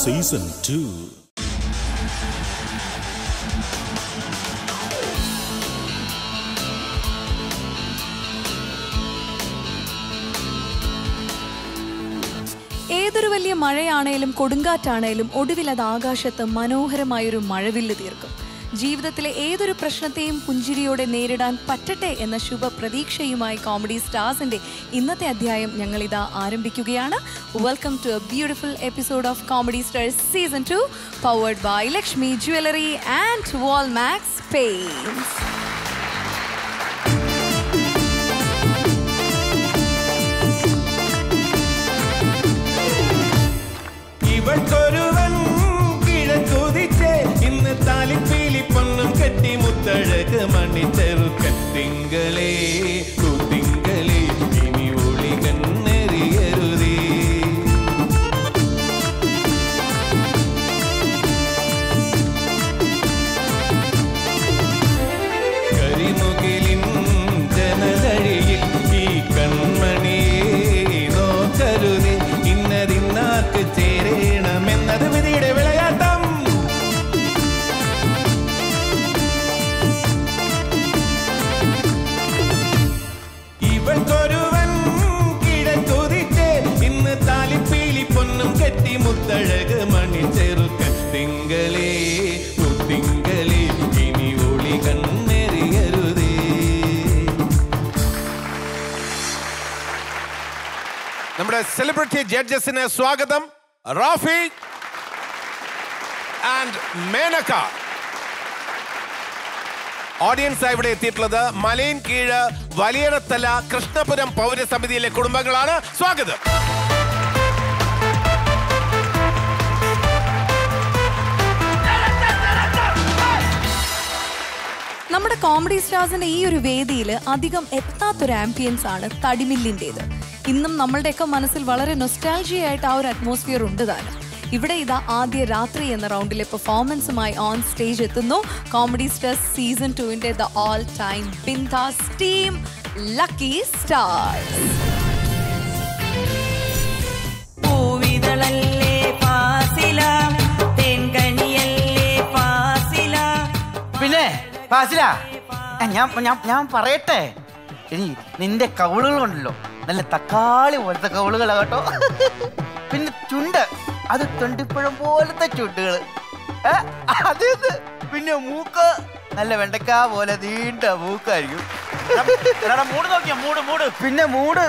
Season two ഏതൊരു വലിയ മഴയാണേലും കൊടുങ്കാറ്റാണേലും ഒടുവിൽ അത് ആകാശത്ത് മനോഹരമായൊരു മഴവില്ല് തീർക്കും ജീവിതത്തിലെ ഏതൊരു പ്രശ്നത്തെയും പുഞ്ചിരിയോടെ നേരിടാൻ പറ്റട്ടെ എന്ന ശുഭ പ്രതീക്ഷയുമായി കോമഡി സ്റ്റാർസിന്റെ ഇന്നത്തെ അധ്യായം ഞങ്ങൾ ഇതാ ആരംഭിക്കുകയാണ് welcome to a beautiful episode of comedy stars season two powered by Lakshmi jewellery and wall max paints ഇവൾക്കൊരുവൻ കിഴക്കുതിച്ച് ഇന്ന് താലിപ്പീലി പൊന്നും കെട്ടി മുത്തഴക് മണിച്ചെറുക്കത്തിങ്കളേ കുത്തിങ്കളേ ഇനി ഒളി കണ്ണെറിയരുതേ കരിമുകിലിൻ ജനലഴിയിൽ ഈ കൺമണിയെ നോക്കരുതേ ഇന്നതിന്നാർക്ക് ചേരണമെന്നത് വിധിയുടെ വിളയാട്ടം ഇവൾക്കൊരുവൻ കിഴക്കുതിച്ച് ഇന്ന് താലിപ്പീലി പൊന്നും കെട്ടി മുത്തഴക് മണി ചെറുക്കത്തിങ്കളേ കുത്തിങ്കളേ ഇനി ഒളി കണ്ണെറിയരുതേ നമ്മുടെ സെലിബ്രിറ്റി ജഡ്ജസിന് സ്വാഗതം റാഫി ആൻഡ് മേനക ഓഡിയൻസ് ഇവിടെ എത്തിയിട്ടുള്ളത് മലയിൻ കീഴ് വലിയടത്തല കൃഷ്ണപുരം പൗരസമിതിയിലെ കുടുംബങ്ങളാണ് സ്വാഗതം നമ്മുടെ കോമഡി സ്റ്റാർസിന്റെ ഈ ഒരു വേദിയിൽ അധികം എത്താത്തൊരു ആംബിയൻസ് ആണ് തടിമില്ലിൻ്റെത് ഇന്നും നമ്മളുടെയൊക്കെ മനസ്സിൽ വളരെ നൊസ്റ്റാൾജിയ ആയിട്ട് ആ ഒരു അറ്റ്മോസ്ഫിയർ ഉണ്ട് താനും ഇവിടെ ഇതാ ആദ്യ രാത്രി എന്ന റൗണ്ടിലെ പെർഫോമൻസുമായി ഓൺ സ്റ്റേജ് എത്തുന്നു കോമഡി സ്റ്റാർസ് സീസൺ ടുവിന്റെ the all time bindaas team lucky stars പൂവിതളല്ലേ പാസില തേൻകനിയല്ലേ പാസില പിന്നെ ഫാസില ആ, ഞാൻ ഞാൻ ഞാൻ പറയട്ടെ എടി നിന്റെ കവിളുകളുണ്ടല്ലോ നല്ല തക്കാളി പോലത്തെ കവിളുകളാ കേട്ടോ പിന്നെ ചുണ്ട് അത് തൊണ്ടിപ്പഴം പോലത്തെ ചുണ്ടുകള് ഏ, അത് ഇത്. പിന്നെ മൂക്ക് നല്ല വെണ്ടക്ക പോലെ നീണ്ട മൂക്കായിരിക്കും മൂട് നോക്കിയാ മൂട് മൂട് പിന്നെ മൂട്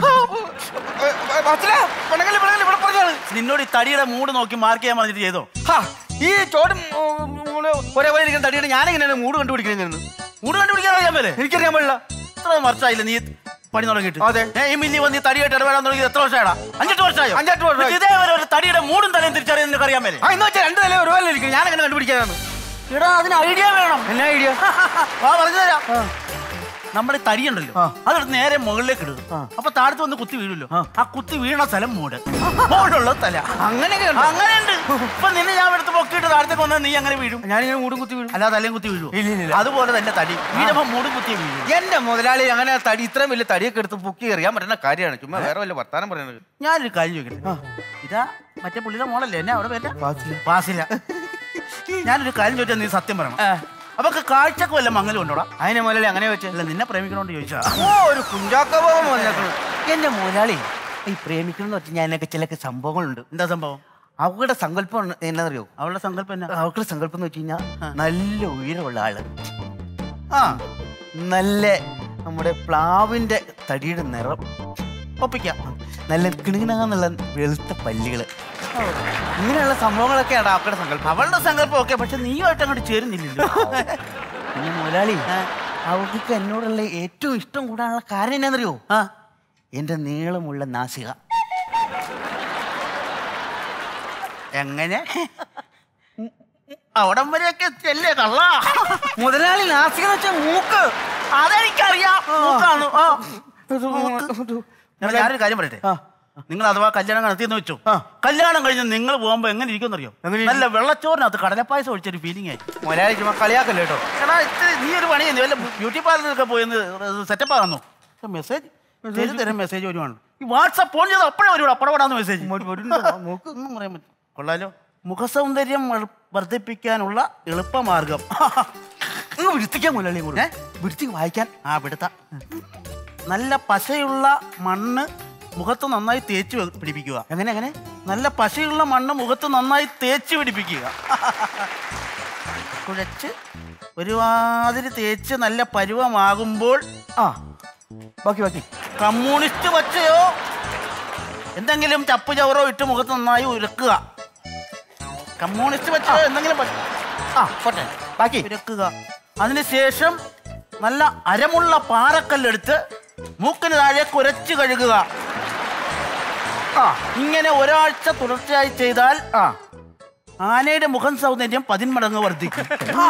ഫാസില, പിണങ്ങല്, പിണങ്ങല്, ഇവിടെ പറഞ്ഞാണ്. നിന്നോട് ഈ തടിയുടെ മൂട് നോക്കി മാർക്ക് ചെയ്യാൻ പറഞ്ഞിട്ട് ചെയ്തോ ഹാ, ഈ ചോടും ഉം, ഉം, ഒരേപോലെ ഇരിക്കുന്ന തടിയുടെ ഞാനെങ്ങനെയാണ് മൂട് കണ്ടുപിടിക്കുന്നത് മൂട് കണ്ടുപിടിക്കാൻ അറിയാൻ മേലെ എനിക്കറിയാൻ പാടില്ല ഇത്ര വർഷമായില്ല നീ പണി തുടങ്ങിയിട്ട് അതെ. ഏ, ഈ മില്ലി വന്ന് ഈ തടിയായിട്ട് ഇടപെടാൻ തുടങ്ങിയത് എത്ര വർഷമായിടാ അഞ്ചെട്ട് വർഷമായോ അഞ്ചെട്ട് വർഷമായി. എന്നിട്ട് ഇതേവരെ ഒരു തടിയുടെ മൂടും തലയും തിരിച്ചറിയാൻ നിനക്ക് അറിയാൻ മേലെ ആ ഇന്ന് വെച്ചാൽ രണ്ട് നില ഒരു പോലെ ഇരിക്കും ഞാൻ എങ്ങനെ കണ്ടുപിടിക്കാനാണ് എടാ അതിന് ഐഡിയ വേണം എന്നാ ഐഡിയ വാ പറഞ്ഞു തരാം നമ്മുടെ ഈ തടിയുണ്ടല്ലോ അതെടുത്ത് നേരെ മുകളിലേക്ക് ഇടുക അപ്പൊ താഴത്ത് വന്ന് കുത്തി വീഴുമല്ലോ ആ കുത്തി വീണ സ്ഥലം മൂട് മുകളിലുള്ള തല അങ്ങനെയൊക്കെ അങ്ങനെയുണ്ട് ഇപ്പൊ നിന്നെ ഞാൻ എടുത്ത് പൊക്കിയിട്ട് താഴത്തേക്ക് വന്നാൽ നീ അങ്ങനെ വീഴും ഞാനിങ്ങനെ മൂടും കുത്തി വീഴും അല്ലാതെ തലയും കുത്തി വീഴും ഇല്ല, ഇല്ല, ഇല്ല. അതുപോലെ തന്നെ തടി വീഴുമ്പോ മൂടും കുത്തി വീഴും എന്റെ മുതലാളി അങ്ങനെ തടി ഇത്രയും വലിയ തടിയൊക്കെ എടുത്ത് പൊക്കി എറിയാൻ പറ്റുന്ന കാര്യമാണ് ചുമ്മാ വേറെ വല്ല വർത്താനം പറയുന്നത് ഞാനൊരു കാര്യം ചോദിക്കട്ടെ ഇതാ മറ്റേ പുള്ളിയുടെ മോളല്ലേ എന്നെ അവിടെ പേര് ഫാസില. പാസില്ല ഞാനൊരു കാര്യം ചോദിച്ചാൽ നീ സത്യം പറയണം അവക്ക് കാഴ്ചക്ക് വല്ല മങ്ങലും ഉണ്ടോടാ അതിനെ മുതലാളി അങ്ങനെ വെച്ച് അല്ല നിന്നെ പ്രേമിക്കണോണ്ട് ചോദിച്ചാ ഓ ഒരു കുഞ്ചാക്കോപം വന്നേക്കണു എന്റെ മുതലാളി ഈ പ്രേമിക്കണം എന്ന് വെച്ചാൽ ഞാനൊക്കെ ചില സംഭവങ്ങളുണ്ട് എന്താ സംഭവം അവരുടെ സങ്കല്പം എന്നറിയോ അവളുടെ സങ്കല്പം എന്നാ അവരുടെ സങ്കല്പം എന്ന് വെച്ച് കഴിഞ്ഞാൽ നല്ല ഉയരമുള്ള ആള് ആ നല്ല നമ്മുടെ പ്ലാവിന്റെ തടിയുടെ നിറം ഒപ്പിക്കാം നല്ല കിണുകിണാന്നുള്ള വെളുത്ത പല്ലുകള് ഇങ്ങനെയുള്ള സംഭവങ്ങളൊക്കെയാണ് അവരുടെ സങ്കല്പം അവളുടെ സങ്കല്പം ഓക്കെ പക്ഷെ നീയുമായിട്ട് അങ്ങോട്ട് ചേരുന്നില്ലല്ലോ പിന്നെ മുതലാളി അവർക്ക് എന്നോടുള്ള ഏറ്റവും ഇഷ്ടം കൂടാനുള്ള കാരണം എന്നാന്നറിയോ ആ എന്റെ നീളമുള്ള നാസിക എങ്ങനെ അവിടം വരെയൊക്കെ ചെല്ലേ കള്ള മുതലാളി നാസിക എന്ന് വെച്ചാൽ മൂക്ക് അതെനിക്കറിയാം മൂക്കാണ് ആ മൂക്ക്. ഞാൻ ഞാനൊരു കാര്യം പറയട്ടെ നിങ്ങൾ അഥവാ കല്യാണം നടത്തിയെന്ന് വെച്ചു കല്യാണം കഴിഞ്ഞ് നിങ്ങൾ പോകുമ്പോ എങ്ങനെ ഇരിക്കും അറിയോ എങ്ങനെ നല്ല വെള്ളച്ചോറിനകത്ത് കടലപ്പായസം ഒഴിച്ചൊരു ഫീലിംഗ് ആയി മുതലാളി ചുമ്മാ കളിയാക്കല്ലേ കേട്ടോ എടാ ഇത്തിരി നീ ഒരു പണി ചെയ്യുന്നു വല്ല ബ്യൂട്ടി പാർലറിലൊക്കെ പോയെന്ന് സെറ്റപ്പ് ആകുന്നു മെസ്സേജ് തരും തരം മെസ്സേജ് വരുവാണ് ഈ വാട്സപ്പ് ഫോൺ ചെയ്ത് അപ്പോഴേ വരൂടാ അപ്പടപെടാന്ന് മെസ്സേജ് വരുന്നുണ്ടോ? നോക്ക്. ഒന്നും പറയാൻ പറ്റും കൊള്ളാലോ മുഖസൗന്ദര്യം വള- വർദ്ധിപ്പിക്കാനുള്ള എളുപ്പമാർഗം നിങ്ങൾ വിടുത്തിക്കാൻ മുതലാളി ഏ? വിടുത്തിക്ക് വായിക്കാൻ ആ പിടുത്ത നല്ല പശയുള്ള മണ്ണ് മുഖത്ത് നന്നായി തേച്ച് വെ- പിടിപ്പിക്കുക എങ്ങനെ എങ്ങനെ നല്ല പശയുള്ള മണ്ണ് മുഖത്ത് നന്നായി തേച്ച് പിടിപ്പിക്കുക കുഴച്ച് ഒരുമാതിരി തേച്ച് നല്ല പരുവമാകുമ്പോൾ ആ ബാക്കി ബാക്കി കമ്മ്യൂണിസ്റ്റ് പച്ചയോ എന്തെങ്കിലും ചപ്പ് ചവറോ ഇട്ട് മുഖത്ത് നന്നായി ഉരക്കുക കമ്മ്യൂണിസ്റ്റ് പച്ചയോ എന്തെങ്കിലും പച്ച- ആ പോട്ടെ ബാക്കി ഉരക്കുക അതിനുശേഷം നല്ല അരമുള്ള പാറക്കല്ലെടുത്ത് മൂക്കിന് താഴെ കുരച്ച് കഴുകുക ആ ഇങ്ങനെ ഒരാഴ്ച തുടർച്ചയായി ചെയ്താൽ ആ ആനയുടെ മുഖം സൗന്ദര്യം പതിന്മടങ്ങ് വർദ്ധിക്കും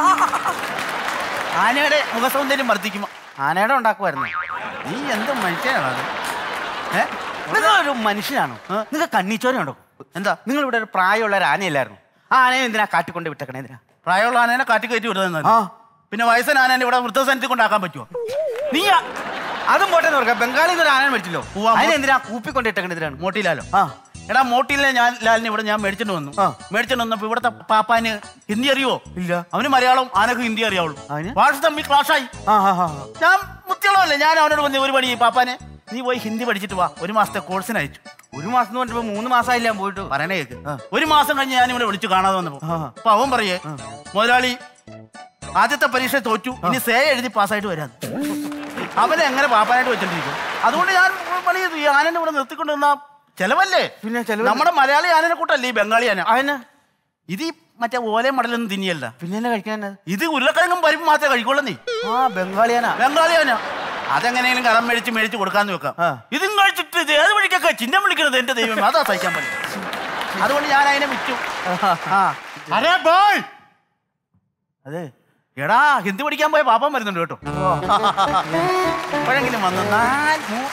ആനയുടെ മുഖ സൗന്ദര്യം വർദ്ധിക്കും ആനയുടെ ഉണ്ടാക്കുമായിരുന്നു നീ എന്ത് മനുഷ്യനാണ് അത് ഏ നിങ്ങളൊരു മനുഷ്യനാണോ നിങ്ങൾ കണ്ണിച്ചോരയുണ്ടോ എന്താ നിങ്ങൾ ഇവിടെ ഒരു പ്രായമുള്ള ഒരു ആനയല്ലായിരുന്നു ആ ആനയെ എന്തിനാ കാട്ടിക്കൊണ്ട് വിട്ടേക്കണേ എന്തിനാ പ്രായമുള്ള ആനേനെ കാട്ടി കയറ്റി വിടുന്നത് ആ. പിന്നെ വയസ്സൻ ആനേനെ ഇവിടെ വൃദ്ധസനത്തിൽ കൊണ്ടാക്കാൻ പറ്റുമോ നീ അതും പോട്ടെ നോക്കാം ബംഗാളിൽ നിന്ന് ഒരു ആന മേടിച്ചല്ലോ ഉവ്വ, അതിനെ എന്തിനാ കൂപ്പിക്കൊണ്ട് ഇട്ടേക്കണേ എന്തിനാണ് മോട്ടിലാലോ ആ എടാ മോട്ടിലെ ഞാൻ ലാലിനെ ഇവിടെ ഞാൻ മേടിച്ചിട്ട് വന്നു ആ. മേടിച്ചിട്ട് വന്നപ്പോ ഇവിടുത്തെ പാപ്പാന് ഹിന്ദി അറിയോ ഇല്ല. അവന് മലയാളം ആനക്ക് ഹിന്ദി അറിയാവുള്ളൂ അതിന്? ഭാഷ തമ്മിൽ ക്ലാഷായി ആ ആ ആ ഞാൻ മുത്തിയുള്ളതല്ലേ ഞാൻ അവനോട് വന്ന് ഒരു പണി പാപ്പാനെ നീ പോയി ഹിന്ദി പഠിച്ചിട്ട് വാ ഒരു മാസത്തെ കോഴ്സിന് അയച്ചു ഒരു മാസം എന്ന് പറഞ്ഞപ്പോ മൂന്ന് മാസമായില്ല ഞാൻ പോയിട്ട് പറയണേ കേക്ക് ആ. ഒരു മാസം കഴിഞ്ഞ് ഞാൻ ഇവിടെ വിളിച്ചു കാണാതെ വന്നപ്പോ ആ. അപ്പൊ അവൻ പറയേ മുതലാളി ആദ്യത്തെ പരീക്ഷ തോറ്റു ഇനി സേ എഴുതി പാസ്സായിട്ട് വരാൻ അവനെ എങ്ങനെ പാപ്പാനായിട്ട് വെച്ചോണ്ടിരിക്കും അതുകൊണ്ട് ഞാൻ പണി ചെയ്തു ഈ ആനനെ ഇവിടെ നിർത്തിക്കൊണ്ട് വന്ന ചെലവല്ലേ പിന്നെ ചെലവ് നമ്മുടെ മലയാളി ആനനെ കൂട്ടല്ലേ ഈ ബംഗാളി ആന അതിന് ഇത് ഈ മറ്റേ ഓലയും മടലൊന്നും തിന്നിയല്ല പിന്നെ എന്നെ കഴിക്കാൻ ഇത് ഉരുളക്കിഴങ്ങും പരിപ്പും മാത്രമേ കഴിക്കുള്ളൂ നീ ആ ബംഗാളിയാനാ ബംഗാളി ആന അതെങ്ങനെയെങ്കിലും കടം മേടിച്ച് മേടിച്ച് കൊടുക്കാന്ന് വെക്കാം ആ. ഇതും കഴിച്ചിട്ട് ഇത് ഏത് വഴിക്കൊക്കെ ചിഹ്നം വിളിക്കുന്നത് എന്റെ ദൈവം അതാ സഹിക്കാൻ പറ്റും അതുകൊണ്ട് ഞാൻ അതിനെ വിറ്റു ആ അരേ ബോയ് അതെ എടാ ഹിന്ദി പഠിക്കാൻ പോയ പാപ്പം വരുന്നുണ്ട് കേട്ടോ എപ്പോഴെങ്കിലും വന്നു എന്നാൽ മൂ-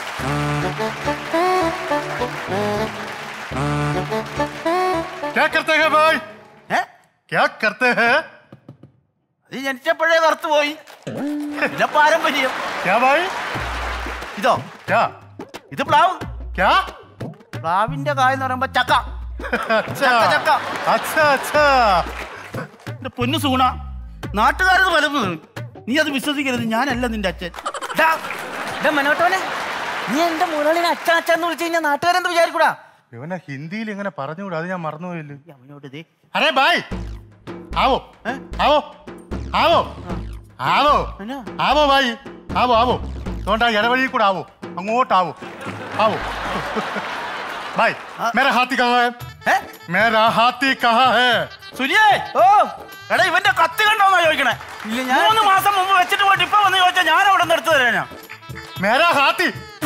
क्या करते हैं भाई ഏ? क्या करते हैं ഇത് ജനിച്ചപ്പോഴേ കറുത്തു പോയി പിന്നെ പാരമ്പര്യം क्या भाई ഇതോ क्या ഇത് പ്ലാവ് क्या പ്ലാവിന്റെ കായ എന്ന് പറയുമ്പോ ചക്ക अच्छा ചക്ക, ചക്ക. अच्छा अच्छा എന്റെ പൊന്നു സൂണ നാട്ടുകാരത് വലുത് നീ അത് വിശ്വസിക്കരുത് ഞാനല്ല നിന്റെ അച്ഛൻ മനോട്ടോനെ നീ എന്റെ മുരളിനെ അച്ഛൻ അച്ഛന്ന് വിളിച്ചു കഴിഞ്ഞാൽ നാട്ടുകാരെന്ത് വിചാരിക്കൂടാ ഇവനെ ഹിന്ദിയിൽ ഇങ്ങനെ പറഞ്ഞുകൂടാ അത് ഞാൻ മറന്നുപോയില്ല അവനോട് ദേ അരേ ഭായ് ആവോ ഏ? ആവോ ആവോ ആവോ എന്നാ? ആവോ ഭായ് ആവോ ആവോ അതുകൊണ്ട് ആ ഇടവഴി കൂടെ ആവോ അങ്ങോട്ടാവോ ആവോ ഭായ് മേരാ ഹാത്തി കഹാ ഹേ ഏ? മേരാ ഹാത്തി കഹാ ഹേ സുനിയേ ഓ എടാ ഇവന്റെ കത്തി കണ്ടോന്നാ ചോദിക്കണേ ഇല്ല, ഞാൻ- മൂന്ന് മാസം മുമ്പ് വെച്ചിട്ട് പോയിട്ട് ഇപ്പൊ വന്ന് ചോദിച്ചാൽ ഞാൻ അവിടെ നിന്ന് എടുത്തു തരാനാ മേരാ ഹാത്തി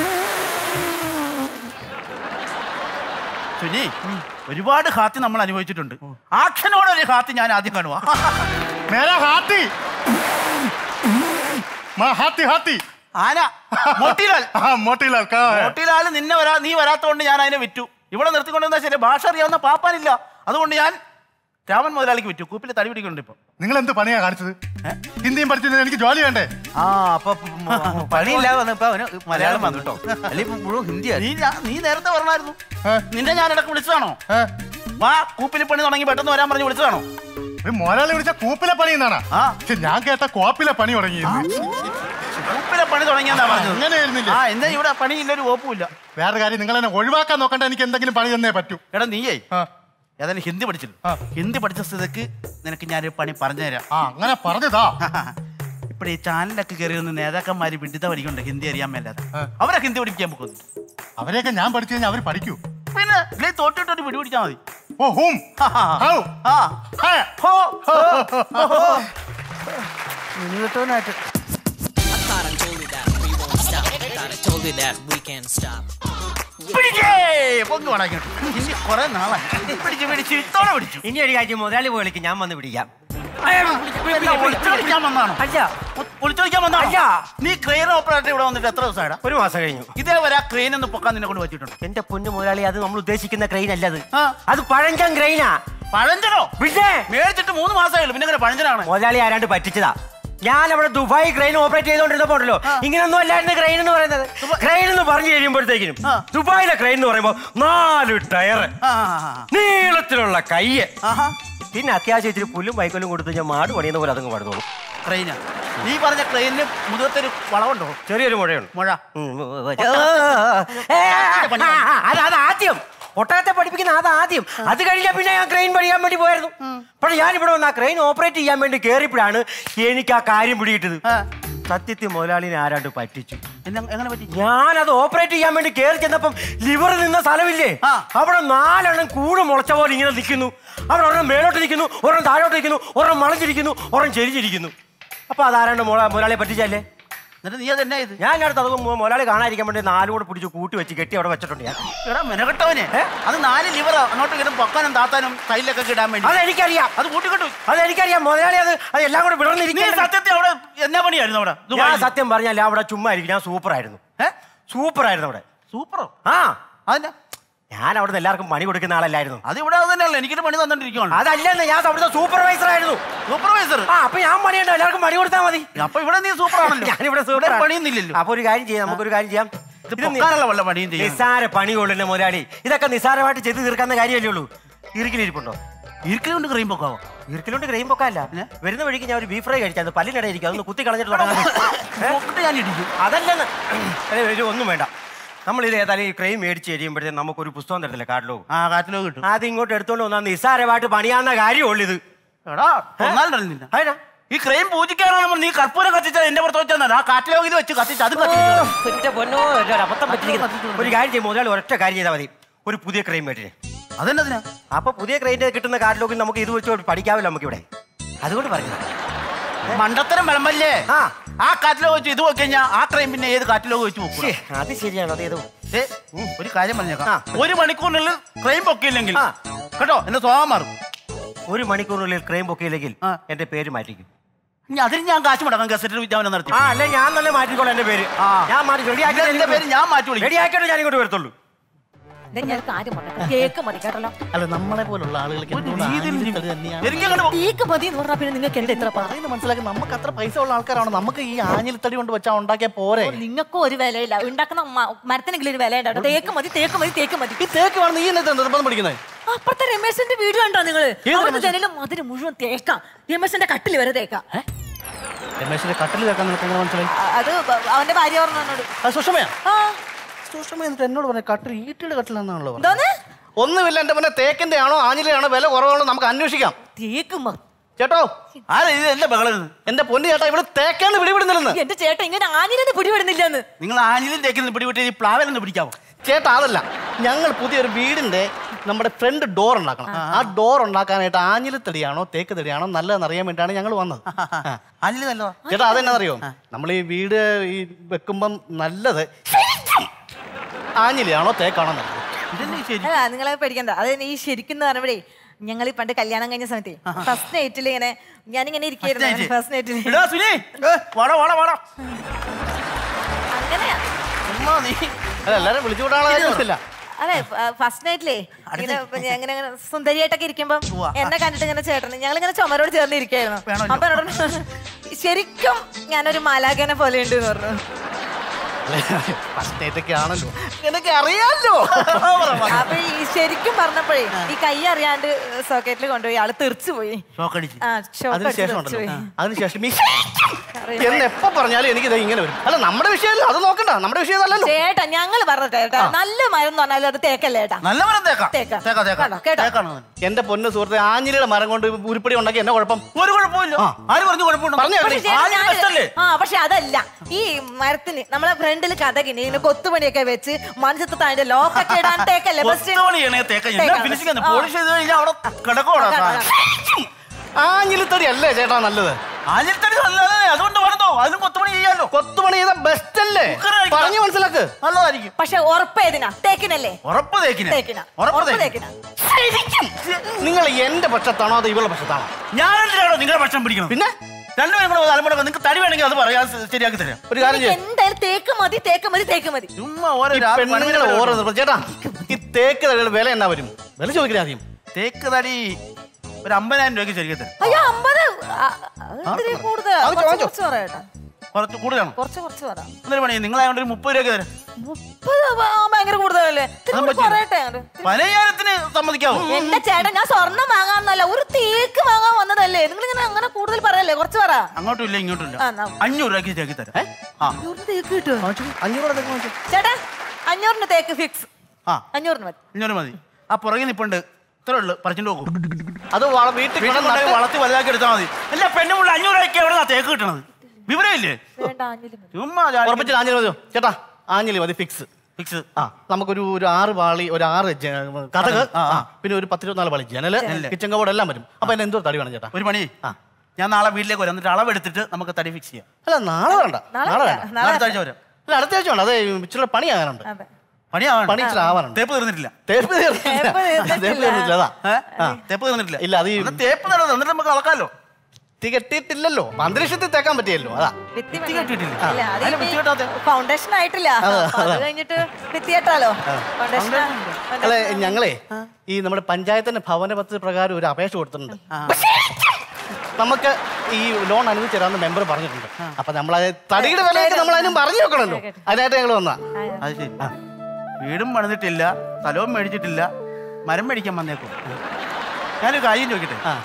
സുനി ഒരുപാട് ഹാത്തി നമ്മൾ അനുഭവിച്ചിട്ടുണ്ട് ആക്ഷനോടെ ഒരു ഹാത്തി ഞാൻ ആദ്യം കാണുവാ മേരാ ഹാത്തി മാ ഹാത്തി ഹാത്തി ആന മോട്ടിലാൽ ആ മോട്ടിലാൽ കഹാ ഹേ മോട്ടിലാൽ നിന്നെ വരാ നീ വരാത്തോണ്ട് ഞാൻ അതിനെ വിറ്റു ഇവിടെ നിർത്തിക്കൊണ്ടെന്താ ശരി ഭാഷ അറിയാവുന്ന പാപ്പാനില്ല അതുകൊണ്ട് ഞാൻ രാമൻ മുതലാളിക്ക് വിറ്റു കൂപ്പിൽ തടി പിടിക്കുന്നുണ്ട് ഇപ്പൊ നിങ്ങൾ എന്ത് പണിയാ കാണിച്ചത് ഹിന്ദിയും പഠിച്ചത് എനിക്ക് ജോലി വേണ്ടേ ആ അപ്പൊ പണിയില്ലാതെ വന്നപ്പോ അവന് മലയാളം വന്നു കേട്ടോ അല്ലെങ്കിൽ ഇപ്പൊ മുഴുവൻ ഹിന്ദിയാ നീ ഞാ- നീ നേരത്തെ പറഞ്ഞായിരുന്നു ഏ? നിന്നെ ഞാൻ ഇടക്ക് വിളിച്ചതാണോ ഏ? വാ കൂപ്പിൽ പണി തുടങ്ങി പെട്ടെന്ന് വരാൻ പറഞ്ഞ് വിളിച്ചതാണോ ഒരു മോലാളി വിളിച്ച കൂപ്പിലെ പണി എന്നാണ് ആ. പക്ഷെ ഞാൻ കേട്ട കോപ്പിലെ പണി തുടങ്ങി കൂപ്പിലെ പണി തുടങ്ങിയെന്നാ പറഞ്ഞത് അങ്ങനെയായിരുന്നില്ല ആ എന്താ ഇവിടെ പണിയില്ല ഒരു കോപ്പുമില്ല വേറെ കാര്യം നിങ്ങൾ എന്നെ ഒഴിവാക്കാൻ നോക്കണ്ട എനിക്ക് എന്തെങ്കിലും പണി തന്നേ പറ്റൂ എടാ നീയേ ആ. ഏതായാലും ഹിന്ദി പഠിച്ചില്ല ആ. ഹിന്ദി പഠിച്ച സ്ഥിതിക്ക് നിനക്ക് ഞാനൊരു പണി പറഞ്ഞു തരാം ആ അങ്ങനെ പറഞ്ഞതാ ഇപ്പോൾ ഈ ചാനലൊക്കെ കയറി വന്ന് നേതാക്കന്മാര് പിണ്ടിത്ത പഠിക്കുന്നുണ്ട് ഹിന്ദി അറിയാൻ മേലാതെ ആ. അവരെ ഹിന്ദി പഠിപ്പിക്കാൻ പോകുന്നു അവരെയൊക്കെ ഞാൻ പഠിച്ചു കഴിഞ്ഞാൽ അവർ പഠിക്കൂ പിന്നെ ഇല്ലേ തോറ്റിട്ടൊരു പിടി പിടിച്ചാൽ മതി ഓ ഹൂം ഹൗ ആ ഹേ ഹോ ഹോ മിനിവട്ടോനായിട്ട് I thought I told you that we won't stop. I thought I told you that we can't stop. പിടിച്ചേ പൊങ്ങ് വളങ്ങിട്ട് ഹിന്ദി കുറെ നാളായി പിടിച്ച് പിടിച്ച് ഇത്തോടെ പിടിച്ചു ഇനി ഒരു കാര്യം മുതലാളി പോലേക്ക് ഞാൻ വന്ന് പിടിക്കാം എന്താ, ഒളിച്ചോടിക്കാൻ വന്നാണോ അല്ല ഒളിച്ചോടിക്കാൻ വന്നാണോ അല്ല. നീ ക്രെയിൻ ഓപ്പറേറ്റർ ഇവിടെ വന്നിട്ട് എത്ര ദിവസമായിടാ ഒരു മാസം കഴിഞ്ഞു ഇതേവരെ ആ ക്രെയിൻ ഒന്ന് പൊക്കാൻ നിന്നെ കൊണ്ട് പറ്റിയിട്ടുണ്ട് എന്റെ പൊന്നു മുതലാളി അത് നമ്മൾ ഉദ്ദേശിക്കുന്ന ക്രെയിൻ അല്ലത് ആ. അത് പഴഞ്ചൻ ക്രെയിനാ പഴഞ്ചനോ പിന്നെ മേടിച്ചിട്ട് മൂന്ന് മാസമായുള്ളൂ പിന്നെ ഇങ്ങനെ പഴഞ്ചനാണ് മുതലാളി ആരാണ്ട് പറ്റിച്ചതാ ഞാൻ അവിടെ ദുബായ് ക്രെയിൻ ഓപ്പറേറ്റ് ചെയ്തോണ്ടിരുന്നപ്പോ ഉണ്ടല്ലോ ഇങ്ങനൊന്നും അല്ലായിരുന്നു ക്രെയിൻ എന്ന് പറയുന്നത് ക്രെയിൻ എന്ന് പറഞ്ഞു കഴിയുമ്പോഴത്തേക്കിനും ദുബായിലെ ക്രെയിൻ എന്ന് പറയുമ്പോ നാല് ടയറ് ആ, ആ, ആ. നീളത്തിലുള്ള കയ്യ് ആഹാ പിന്നെ അത്യാവശ്യം ഇച്ചിരി പുല്ലും വൈക്കോലും കൊടുത്ത് ഞാൻ മാട് പണിയുന്ന പോലെ അതങ്ങ് പണിതോളൂ ട്രെയിനാ നീ പറഞ്ഞ ട്രെയിനിന് മുതുകത്തൊരു വളവുണ്ടോ ചെറിയൊരു മുഴയുണ്ട് മുഴ ഉം, ഏ, അത് അത് ആദ്യം ഒട്ടകത്തെ പഠിപ്പിക്കുന്ന അത് ആദ്യം അത് കഴിഞ്ഞാൽ പിന്നെ ഞാൻ ക്രെയിൻ പഠിക്കാൻ വേണ്ടി പോയായിരുന്നു പക്ഷെ ഞാൻ ഇവിടെ വന്ന് ആ ക്രെയിൻ ഓപ്പറേറ്റ് ചെയ്യാൻ വേണ്ടി കയറിയപ്പോഴാണ് എനിക്ക് ആ കാര്യം പിടികിട്ടത് ആ. സത്യത്തിൽ മുതലാളിനെ ആരാണ്ട് പറ്റിച്ചു എന്നെ- എങ്ങനെ പറ്റി ഞാൻ അത് ഓപ്പറേറ്റ് ചെയ്യാൻ വേണ്ടി കയറി ചെന്നപ്പം ലിവർ നിന്ന സ്ഥലമില്ലേ ആ. അവിടെ നാലെണ്ണം കൂട് മുളച്ച പോലെ ഇങ്ങനെ നിൽക്കുന്നു അവിടെ ഒരെണ്ണം മേലോട്ട് നിൽക്കുന്നു ഒരെണ്ണം താഴോട്ട് നിൽക്കുന്നു ഒരെണ്ണം വളഞ്ഞിരിക്കുന്നു ഒരെണ്ണം ചെരിഞ്ഞിരിക്കുന്നു അപ്പൊ അതാരാണ്ട് മുള മുതലാളിയെ പറ്റിച്ചല്ലേ എന്നിട്ട് നീ അത് എന്നാ ഇത് ഞാൻ അടുത്ത് അത് മു- മുതലാളി കാണാതിരിക്കാൻ വേണ്ടി നാലുകൂടെ പിടിച്ച് കൂട്ടി വെച്ച് കെട്ടി അവിടെ വെച്ചിട്ടുണ്ട് ഞാൻ എടാ മെനകെട്ടവനെ അത് നാല് ലിവർ അങ്ങോട്ടും ഇങ്ങോട്ടും പൊക്കാനും താത്താനും കയ്യിലൊക്കെ ഇടാൻ വേണ്ടി അതെനിക്കറിയാം അത് കൂട്ടിക്കിട്ടു അതെനിക്കറിയാം മുതലാളി അത് അത് എല്ലാം കൂടെ നീ വിടർന്നിരിക്കും സത്യത്തിൽ അവിടെ എന്നാ പണിയായിരുന്നു അവിടെ ഞാൻ ദുബായിൽ? സത്യം പറഞ്ഞാൽ അവിടെ ചുമ്മാ ആയിരിക്കും ഞാൻ സൂപ്പർ ആയിരുന്നു ഏ? സൂപ്പർ ആയിരുന്നു അവിടെ സൂപ്പറോ ആ അതന്നെ ഞാൻ അവിടെ എല്ലാവർക്കും പണി കൊടുക്കുന്ന ആളല്ലായിരുന്നു അത് ഇവിടെ അത് തന്നെയല്ലേ എനിക്കിട്ട് പണി തന്നോണ്ടിരിക്കുകയാണ് അതല്ലെന്ന് ഞാൻ അവിടുത്തെ സൂപ്പർവൈസർ ആയിരുന്നു സൂപ്പർവൈസർ ആ അപ്പൊ ഞാൻ പണിയുണ്ടോ എല്ലാവർക്കും പണി കൊടുത്താൽ മതി അപ്പൊ ഇവിടെ നീ സൂപ്പർ ആണല്ലോ ഞാനിവിടെ സൂപ്പർ ആണ്. പണിയുന്നില്ലല്ലോ അപ്പൊ ഒരു കാര്യം ചെയ്യാം നമുക്കൊരു കാര്യം ചെയ്യാം ഇത് ഇത് നി- പൊക്കാനുള്ള വല്ല പണിയും ചെയ്യാം നിസ്സാര പണിയുള്ളൂ മുതലാളി ഇതൊക്കെ നിസ്സാരമായിട്ട് ചെയ്ത് തീർക്കാവുന്ന കാര്യമല്ലേ ഉള്ളൂ ഇറുക്കിലിരിപ്പുണ്ടോ ഇരിക്കലും കൊണ്ട് ക്രീം പൊക്കാവോ ഇറുക്കിലോട്ട് ക്രെയിം പൊക്കല്ല വരുന്ന വഴിക്ക് ഞാൻ ഒരു ബീഫ് ഫ്രൈ കഴിച്ചാൽ പല്ലിനിടെ ഇരിക്കും അതൊന്ന് കുത്തി കളഞ്ഞിട്ട് തുടങ്ങാൻ പൊക്കിട്ട് ഞാൻ ഇടിക്കും അതല്ലെന്ന് അതെ, ഒരു ഒന്നും വേണ്ട നമ്മൾ ഇത് ഏതായാലും ഈ ക്രെയിം മേടിച്ച് കഴിയുമ്പോഴത്തേക്കും നമുക്കൊരു പുസ്തകം തരത്തില്ല കാർഡിലോ ആ കാറ്റിലോ കിട്ടും അത് ഇങ്ങോട്ട് എടുത്തോണ്ട് വന്നാൽ നിസ്സാരമായിട്ട് പണിയാവുന്ന കാര്യമുള്ളൂ ഇത് എടാ ഒന്നാലും നിന്നെ അതിനാ ഈ ക്രെയിം പൂജിക്കാനാണ് നീ കർപ്പൂരം കത്തിച്ചത് എന്റെ പുറത്ത് വെച്ചാൽ ആ കാറ്റിലോകിൽ വെച്ച് കത്തിച്ച് അത് കത്തിച്ചു എന്റെ പൊന്നോ ഒരു അബദ്ധം പറ്റിയിരിക്കുന്നു ഒരു കാര്യം ചെയ്യും മുതലാളി ഒറ്റ കാര്യം ചെയ്താൽ മതി ഒരു പുതിയ ക്രെയിം മേടിച്ചേ അതെന്നതിനാ അപ്പൊ പുതിയ ക്രെയിൻ്റെ കിട്ടുന്ന കാർഡിലോക്കിൽ നമുക്ക് ഇത് വെച്ച് പഠിക്കാമല്ലോ നമുക്ക് ഇവിടെ അതുകൊണ്ട് പറഞ്ഞു മണ്ടത്തരം വിളമ്പല്ലേ ആ. ആ കാറ്റിലോ വെച്ച് ഇത് വെച്ച് കഴിഞ്ഞാൽ ആ ക്രെയിം പിന്നെ ഏത് കാറ്റിലോ വെച്ച് ശ്ശേ, വെക്കും അത് ശരിയാണ് അതേതോ ഏ, ഉം, ഒരു കാര്യം പറഞ്ഞേക്കാം ആ. ഒരു മണിക്കൂറിനുള്ളിൽ ക്രെയിം പൊക്കിയില്ലെങ്കിൽ ആ. കേട്ടോ എന്റെ സ്വഭാവം മാറും ഒരു മണിക്കൂറിനുള്ളിൽ ക്രെയിം പൊക്കിയില്ലെങ്കിൽ ആ. എന്റെ പേര് മാറ്റിക്കും ഇനി അതിന് ഞാൻ കാശ് മുടക്കാം ഗസറ്റിൽ വിജ്ഞാപനം നടത്തി ആ അല്ലെ ഞാൻ തന്നെ മാറ്റിക്കോളാം എന്റെ പേര് ആ. ഞാൻ മാറ്റി റെഡി ഇത് എന്റെ പേര് ഞാൻ മാറ്റി വിളിക്കും റെഡി ആക്കിയിട്ട് ഞാൻ ഇങ്ങോട്ട് വരത്തുള്ളൂ ദേ ഞാൻ ഒരു കാര്യം പറഞ്ഞേക്കാം. കേക്ക് മതി കേട്ടല്ലോ അല്ല നമ്മളെ പോലുള്ള ആളുകൾക്ക് എന്തുകൊണ്ട് ആഞ്ഞിലി തടി തന്നെയാണ് എനിക്കങ്ങോട്ട് കേക്ക് മതി എന്ന് പറഞ്ഞാൽ പിന്നെ നിങ്ങൾക്ക് എന്താ ഇത്ര പാ- പറയുന്നത് മനസ്സിലാക്കി നമുക്ക് അത്ര പൈസ ഉള്ള ആൾക്കാരാണ് നമുക്ക് ഈ ആഞ്ഞിലിത്തടി കൊണ്ട് വെച്ചാൽ ഉണ്ടാക്കിയ പോരെ നിങ്ങൾക്കും ഒരു വിലയില്ല ഉണ്ടാക്കുന്ന മ- മരത്തിനെങ്കിലും ഒരു വില ഉണ്ടാവും തേക്ക് മതി തേക്ക് മതി തേക്ക് മതി ഈ തേക്ക് വേണം നീ എന്നെ നിർബന്ധം പിടിക്കുന്നത് അപ്പുറത്തെ രമേശന്റെ വീട് കണ്ടോ നിങ്ങള് ഏത് അവിടെ രമേശൻ? ജനലും അതിന് മുഴുവൻ തേക്കാം രമേശന്റെ കട്ടിൽ വരെ തേക്കാം രമേശിന്റെ കട്ടിൽ തേക്കാൻ നിനക്ക് എങ്ങനെ മനസ്സിലായി അ- അത് ബ- അവന്റെ ഭാര്യ പറഞ്ഞു എന്നോട് അത് സുഷമയാ ആ സുഷമ എന്നിട്ട് എന്നോട് പറഞ്ഞ കട്ടിൽ ഈട്ടിയുടെ കട്ടിലാണെന്നാണല്ലോ പറഞ്ഞത്. എന്താന്ന് ഒന്നുമില്ല എന്റെ പിന്നെ തേക്കിന്റെ ആണോ ആഞ്ഞിലിയാണോ വില കുറവാണോ നമുക്ക് അന്വേഷിക്കാം തേക്ക് മതി ചേട്ടോ ആരാ ഇത് എന്റെ ബഹളം ഇത്? എന്റെ പൊന്നു ചേട്ടാ ഇവിടെ തേക്കാന്ന് പിടിവിടുന്നില്ലെന്ന് എന്റെ ചേട്ടൻ ഇങ്ങനെ ആഞ്ഞിലെന്ന് പിടിപെടുന്നില്ലെന്ന് നിങ്ങൾ ആഞ്ഞിലും തേക്കുന്ന പിടിവിട്ട് ഈ പ്ലാവിലൊന്ന് പിടിക്കാവോ ചേട്ടാ അതല്ല ഞങ്ങൾ പുതിയൊരു വീടിന്റെ നമ്മുടെ ഫ്രണ്ട് ഡോർ ഉണ്ടാക്കണം ആ ഡോർ ഉണ്ടാക്കാനായിട്ട് ആഞ്ഞിലിത്തടിയാണോ തേക്ക് തടിയാണോ നല്ലതെന്ന് അറിയാൻ വേണ്ടിയാണ് ഞങ്ങൾ വന്നത് ആഞ്ഞിലി നല്ലതാ ചേട്ടാ അതെന്നറിയോ നമ്മൾ ഈ വീട് ഈ വെക്കുമ്പം നല്ലത് ആഞ്ഞിലിയാണോ തേക്കാണോ നല്ലത് ഇതന്നെ ശരി അല്ല നിങ്ങളെ പേടിക്കണ്ട അത് ഈ ശരിക്കും എന്ന് പറഞ്ഞപ്പോഴേ ഞങ്ങൾ ഈ പണ്ട് കല്യാണം കഴിഞ്ഞ സമയത്ത് ഫസ്റ്റ് നൈറ്റിൽ ഇങ്ങനെ ഞാനിങ്ങനെ ഇരിക്കുന്നു ഫസ്റ്റ് നൈറ്റിൽ എടാ സുനി വാടാ വാടാ വാടാ അങ്ങനെയാ ചുമ്മാ നീ അല്ല എല്ലാരും വിളിച്ചു വിടാനുള്ള കാര്യമില്ല അതെ ഫസ്റ്റ് നൈറ്റിലേ ഇങ്ങനെ ഇങ്ങനെ ഇങ്ങനെ സുന്ദരിയായിട്ടൊക്കെ ഇരിക്കുമ്പോ എന്നെ കണ്ടിട്ട് ഇങ്ങനെ ചേട്ടൻ ഞങ്ങൾ ഇങ്ങനെ ചുമരോട് ചേർന്ന് ഇരിക്കായിരുന്നു വേണമല്ലോ. അപ്പൊ എന്നോട് പറഞ്ഞു, ശരിക്കും ഞാനൊരു മാലാഖനെ പോലെ ഉണ്ട് എന്ന് പറഞ്ഞു ഫസ്റ്റ് നൈറ്റൊക്കെ ആണല്ലോ എനിക്ക് അറിയാലോ അപ്പൊ ഈ ശരിക്കും പറഞ്ഞപ്പോഴേ ഈ കൈ അറിയാണ്ട് സോക്കറ്റിൽ കൊണ്ടുപോയി ആള് തെറിച്ചു പോയി ഷോക്കടിച്ച് ആ ഷോക്ക് അതിനുശേഷം അടിച്ച് തെറിച്ച് ഉണ്ടല്ലോ പോയി. അതിനുശേഷം ഈ അറിയാം. എന്ന് എപ്പോ പറഞ്ഞാലും എനിക്ക് ഇത് ഇങ്ങനെ വരും അല്ല നമ്മുടെ വിഷയമല്ല അത് നോക്കണ്ട നമ്മുടെ വിഷയം അതല്ലല്ലോ ചേട്ടാ ഞങ്ങൾ പറഞ്ഞ ചേട്ടാ നല്ല മരം പറഞ്ഞാലും അത് തേക്കല്ലേ ചേട്ടാ നല്ല മരം തേക്കാം തേക്കാം. തേക്കാം തേക്കാം കണ്ടോ, കേട്ടോ? തേക്കാണ് അവൻ. എന്റെ പൊന്ന് സുഹൃത്തെ ആഞ്ഞിലിയുടെ മരം കൊണ്ട് ഉരുപ്പടി ഉണ്ടാക്കി എന്നെ കുഴപ്പം ഒരു കുഴപ്പമില്ല ആര് പറഞ്ഞു കുഴപ്പമുണ്ടോ പറഞ്ഞേ, പക്ഷെ പറഞ്ഞേ. ചേട്ടാ, ആഞ്ഞിലി ഞാന് ബെസ്റ്റല്ലേ? ആ പക്ഷെ അതല്ല ഈ മരത്തിന് നമ്മളെ ഫ്രണ്ടിൽ കഥകിന് ഇങ്ങനെ കൊത്തുപണിയൊക്കെ വെച്ച് മനുഷ്യത്തെ അതിന്റെ ലോക്കൊക്കെ ഇടാൻ തേക്കല്ലേ ബെസ്റ്റ് കൊത്തുപണിയാണേ തേക്കാം എന്നാ തേക്കാം. ഫിനിഷിംഗ് ആ. പോളിഷ് ചെയ്ത് കഴിഞ്ഞാൽ അവിടെ കിടക്കോടാ ആഞ്ഞിലിത്തടി അല്ലേ ചേട്ടാ നല്ലത് ആഞ്ഞിൽത്തടി നല്ലതല്ലേ അതുകൊണ്ട് പറഞ്ഞോ അതിനും കൊത്തുപണി ചെയ്യാലോ കൊത്തുപണി ചെയ്ത ബെസ്റ്റ് അല്ലേ ഉഗ്രനായിരിക്കും. പറഞ്ഞു മനസ്സിലാക്ക് നല്ലതായിരിക്കും പക്ഷെ ഉറപ്പേതിനാ തേക്കിനല്ലേ ഉറപ്പ് തേക്കിന് തേക്കിന ഉറപ്പ് ഉറപ്പ് തേക്കിന് തേക്കിന നിങ്ങൾ എന്റെ പക്ഷത്താണോ അതോ ഇവളുടെ പക്ഷത്താണോ ഞാൻ എന്തിനാണോ നിങ്ങളുടെ ഭക്ഷണം പിടിക്കണം പിന്നെ രണ്ടുപേരും കൂടെ തലമുറ നിങ്ങൾക്ക് തടി വേണമെങ്കിൽ അത് പറയാൻ ശരിയാക്കി തരാം ഒരു കാര്യം എനിക്ക് ചെയ്യ്. എന്തായാലും തേക്ക് മതി തേക്ക് മതി തേക്ക് മതി ചുമ്മാ ഓരോ ഈ രാ- പെണ്ണുങ്ങളെ പണികള് ഓരോ നിർബന്ധം. ചേട്ടാ ഈ തേക്ക് തടിയുടെ വില എന്നാ വരും വില ചോദിക്കില്ല ആദ്യം തേക്ക് തടി ഒരു അമ്പതിനായിരം രൂപയ്ക്ക് ശരിക്കും തരും അയ്യോ അമ്പത് ആ, അത് ഇത്തിരി കൂടുതലാ. അത് കുറച്ച് ചോദിച്ചോ. കുറച്ച് പറ ചേട്ടാ കുറച്ച് കൂടുതലാണോ കുറച്ച് കുറച്ച് പറ എന്നൊരു പണി നിങ്ങളായോണ്ട് ഒരു മുപ്പത് രൂപ തരാം മുപ്പത് ആ, ഭയങ്കര കൂടുതലല്ലേ ഇത്തിരി അതും കൂടി പറ്റില്ല. പറയട്ടെ അങ്ങട്. പലഹാരത്തിന് സമ്മതിക്കാവോ എന്റെ ചേട്ടൻ ഞാൻ സ്വർണം വാങ്ങാന്നല്ല ഒരു തേക്ക് വാങ്ങാൻ വന്നതല്ലേ നിങ്ങൾ ഇങ്ങനെ അങ്ങനെ കൂടുതൽ പറയല്ലേ കുറച്ച് പറ അങ്ങോട്ടും ഇല്ല ഇങ്ങോട്ടും ഇല്ല ആ, എന്നാ. അഞ്ഞൂറ് രൂപയ്ക്ക് തേക്കി തരാം ആ അഞ്ഞൂറിന് തേക്ക് കിട്ടുമോ അഞ്ഞൂറ് രൂപ വാങ്ങിച്ചു ചേട്ടാ അഞ്ഞൂറിന് തേക്ക് ഫിക്സ് ആ അഞ്ഞൂറിന് മതി അഞ്ഞൂറ് മതി ആ പുറകെ നിപ്പുണ്ട് ഇത്രേ ഉള്ളു പറിച്ചിട്ട് പോകും അത് വള- വീട്ടിൽ വീട്ടിൽ കൊണ്ടുവന്ന് കൊണ്ടുപോയി നട്ട് വളർത്തി വലുതാക്കി എടുത്താൽ മതി അല്ല പെണ്ണുമുള്ള അഞ്ഞൂറ് രൂപയ്ക്ക് എവിടെ നിന്നാ തേക്ക് കിട്ടണത് വിവരമില്ലേ വേണ്ട അഞ്ഞൂറ് മതി ചുമ്മാ ഉറപ്പിച്ചിട്ട് ആഞ്ഞലി മതിയോ ചേട്ടാ ആഞ്ഞലി മതി ഫിക്സ് ഫിക്സ് ആ നമുക്കൊരു ഒരു ആറ് പാളി ഒരു ആറ് ജ- കഥക് ആ, ആ. ആ, പിന്നെ ഒരു പത്തിരുപത്തിനാല് പാളി ജനല് കിച്ചൻ കബോർഡ് എല്ലാം വരും അപ്പൊ അതിന് എന്തോ തടി വേണം ചേട്ടാ ഒരു പണി ആ. ഞാൻ നാളെ വീട്ടിലേക്ക് വരാം എന്നിട്ട് അളവെടുത്തിട്ട് നമുക്ക് തടി ഫിക്സ് ചെയ്യാം അല്ല നാളെ വേണ്ട നാളെ നാളെ വേണ്ട. വേണ്ട നാളെ അടുത്ത ആഴ്ച വരാം അല്ല അടുത്ത ആഴ്ച വേണ്ട അത് ഇച്ചിരി പണിയാകാനുണ്ട് അതെ പണിയാവാണ് പണി ഇച്ചിരി ആവാനുണ്ട് തേപ്പ് തീർന്നിട്ടില്ല തേപ്പ് തീർന്നില്ല. തേപ്പ് തീർന്നിട്ടില്ല. തേപ്പ് തീർന്നില്ല അതാ ഏ? ആ. തേപ്പ് തീർന്നിട്ടില്ല ഇല്ല, അത് ഈ- എന്നാ തേപ്പ് നടന്നത് എന്നിട്ട് നമുക്ക് അളക്കാലോ തീ കെട്ടിയിട്ടില്ലല്ലോ അപ്പൊ അന്തരീക്ഷത്തിൽ തേക്കാൻ പറ്റിയല്ലോ അതാ ഭിത്തി ഭിത്തി കെട്ടിയിട്ടില്ല. ഇല്ല, അത് അതിന് ഇനി ഭിത്തി കെട്ടാത്തെ? ഫൗണ്ടേഷൻ ആയിട്ടില്ല അപ്പൊ അത് കഴിഞ്ഞിട്ട് ഭിത്തി കെട്ടാലോ ഫൗണ്ടേഷൻ അല്ലെ ഞങ്ങളെ ഈ നമ്മുടെ പഞ്ചായത്തിന്റെ ഭവന പദ്ധതി പ്രകാരം ഒരു അപേക്ഷ കൊടുത്തിട്ടുണ്ട് നമുക്ക് ഈ ലോൺ അനുവദിച്ച് തരാമെന്ന് മെമ്പർ പറഞ്ഞിട്ടുണ്ട് അപ്പൊ നമ്മൾ തടിയുടെ വിലയൊക്കെ നമ്മൾ അതിനും പറഞ്ഞു വെക്കണല്ലോ അതിനായിട്ട് ഞങ്ങൾ വന്നാ അത് ശരി വീടും പണിതിട്ടില്ല സ്ഥലവും മേടിച്ചിട്ടില്ല മരം മേടിക്കാൻ വന്നേക്കും ഞാനൊരു കാര്യം ചോദിക്കട്ടെ ആ.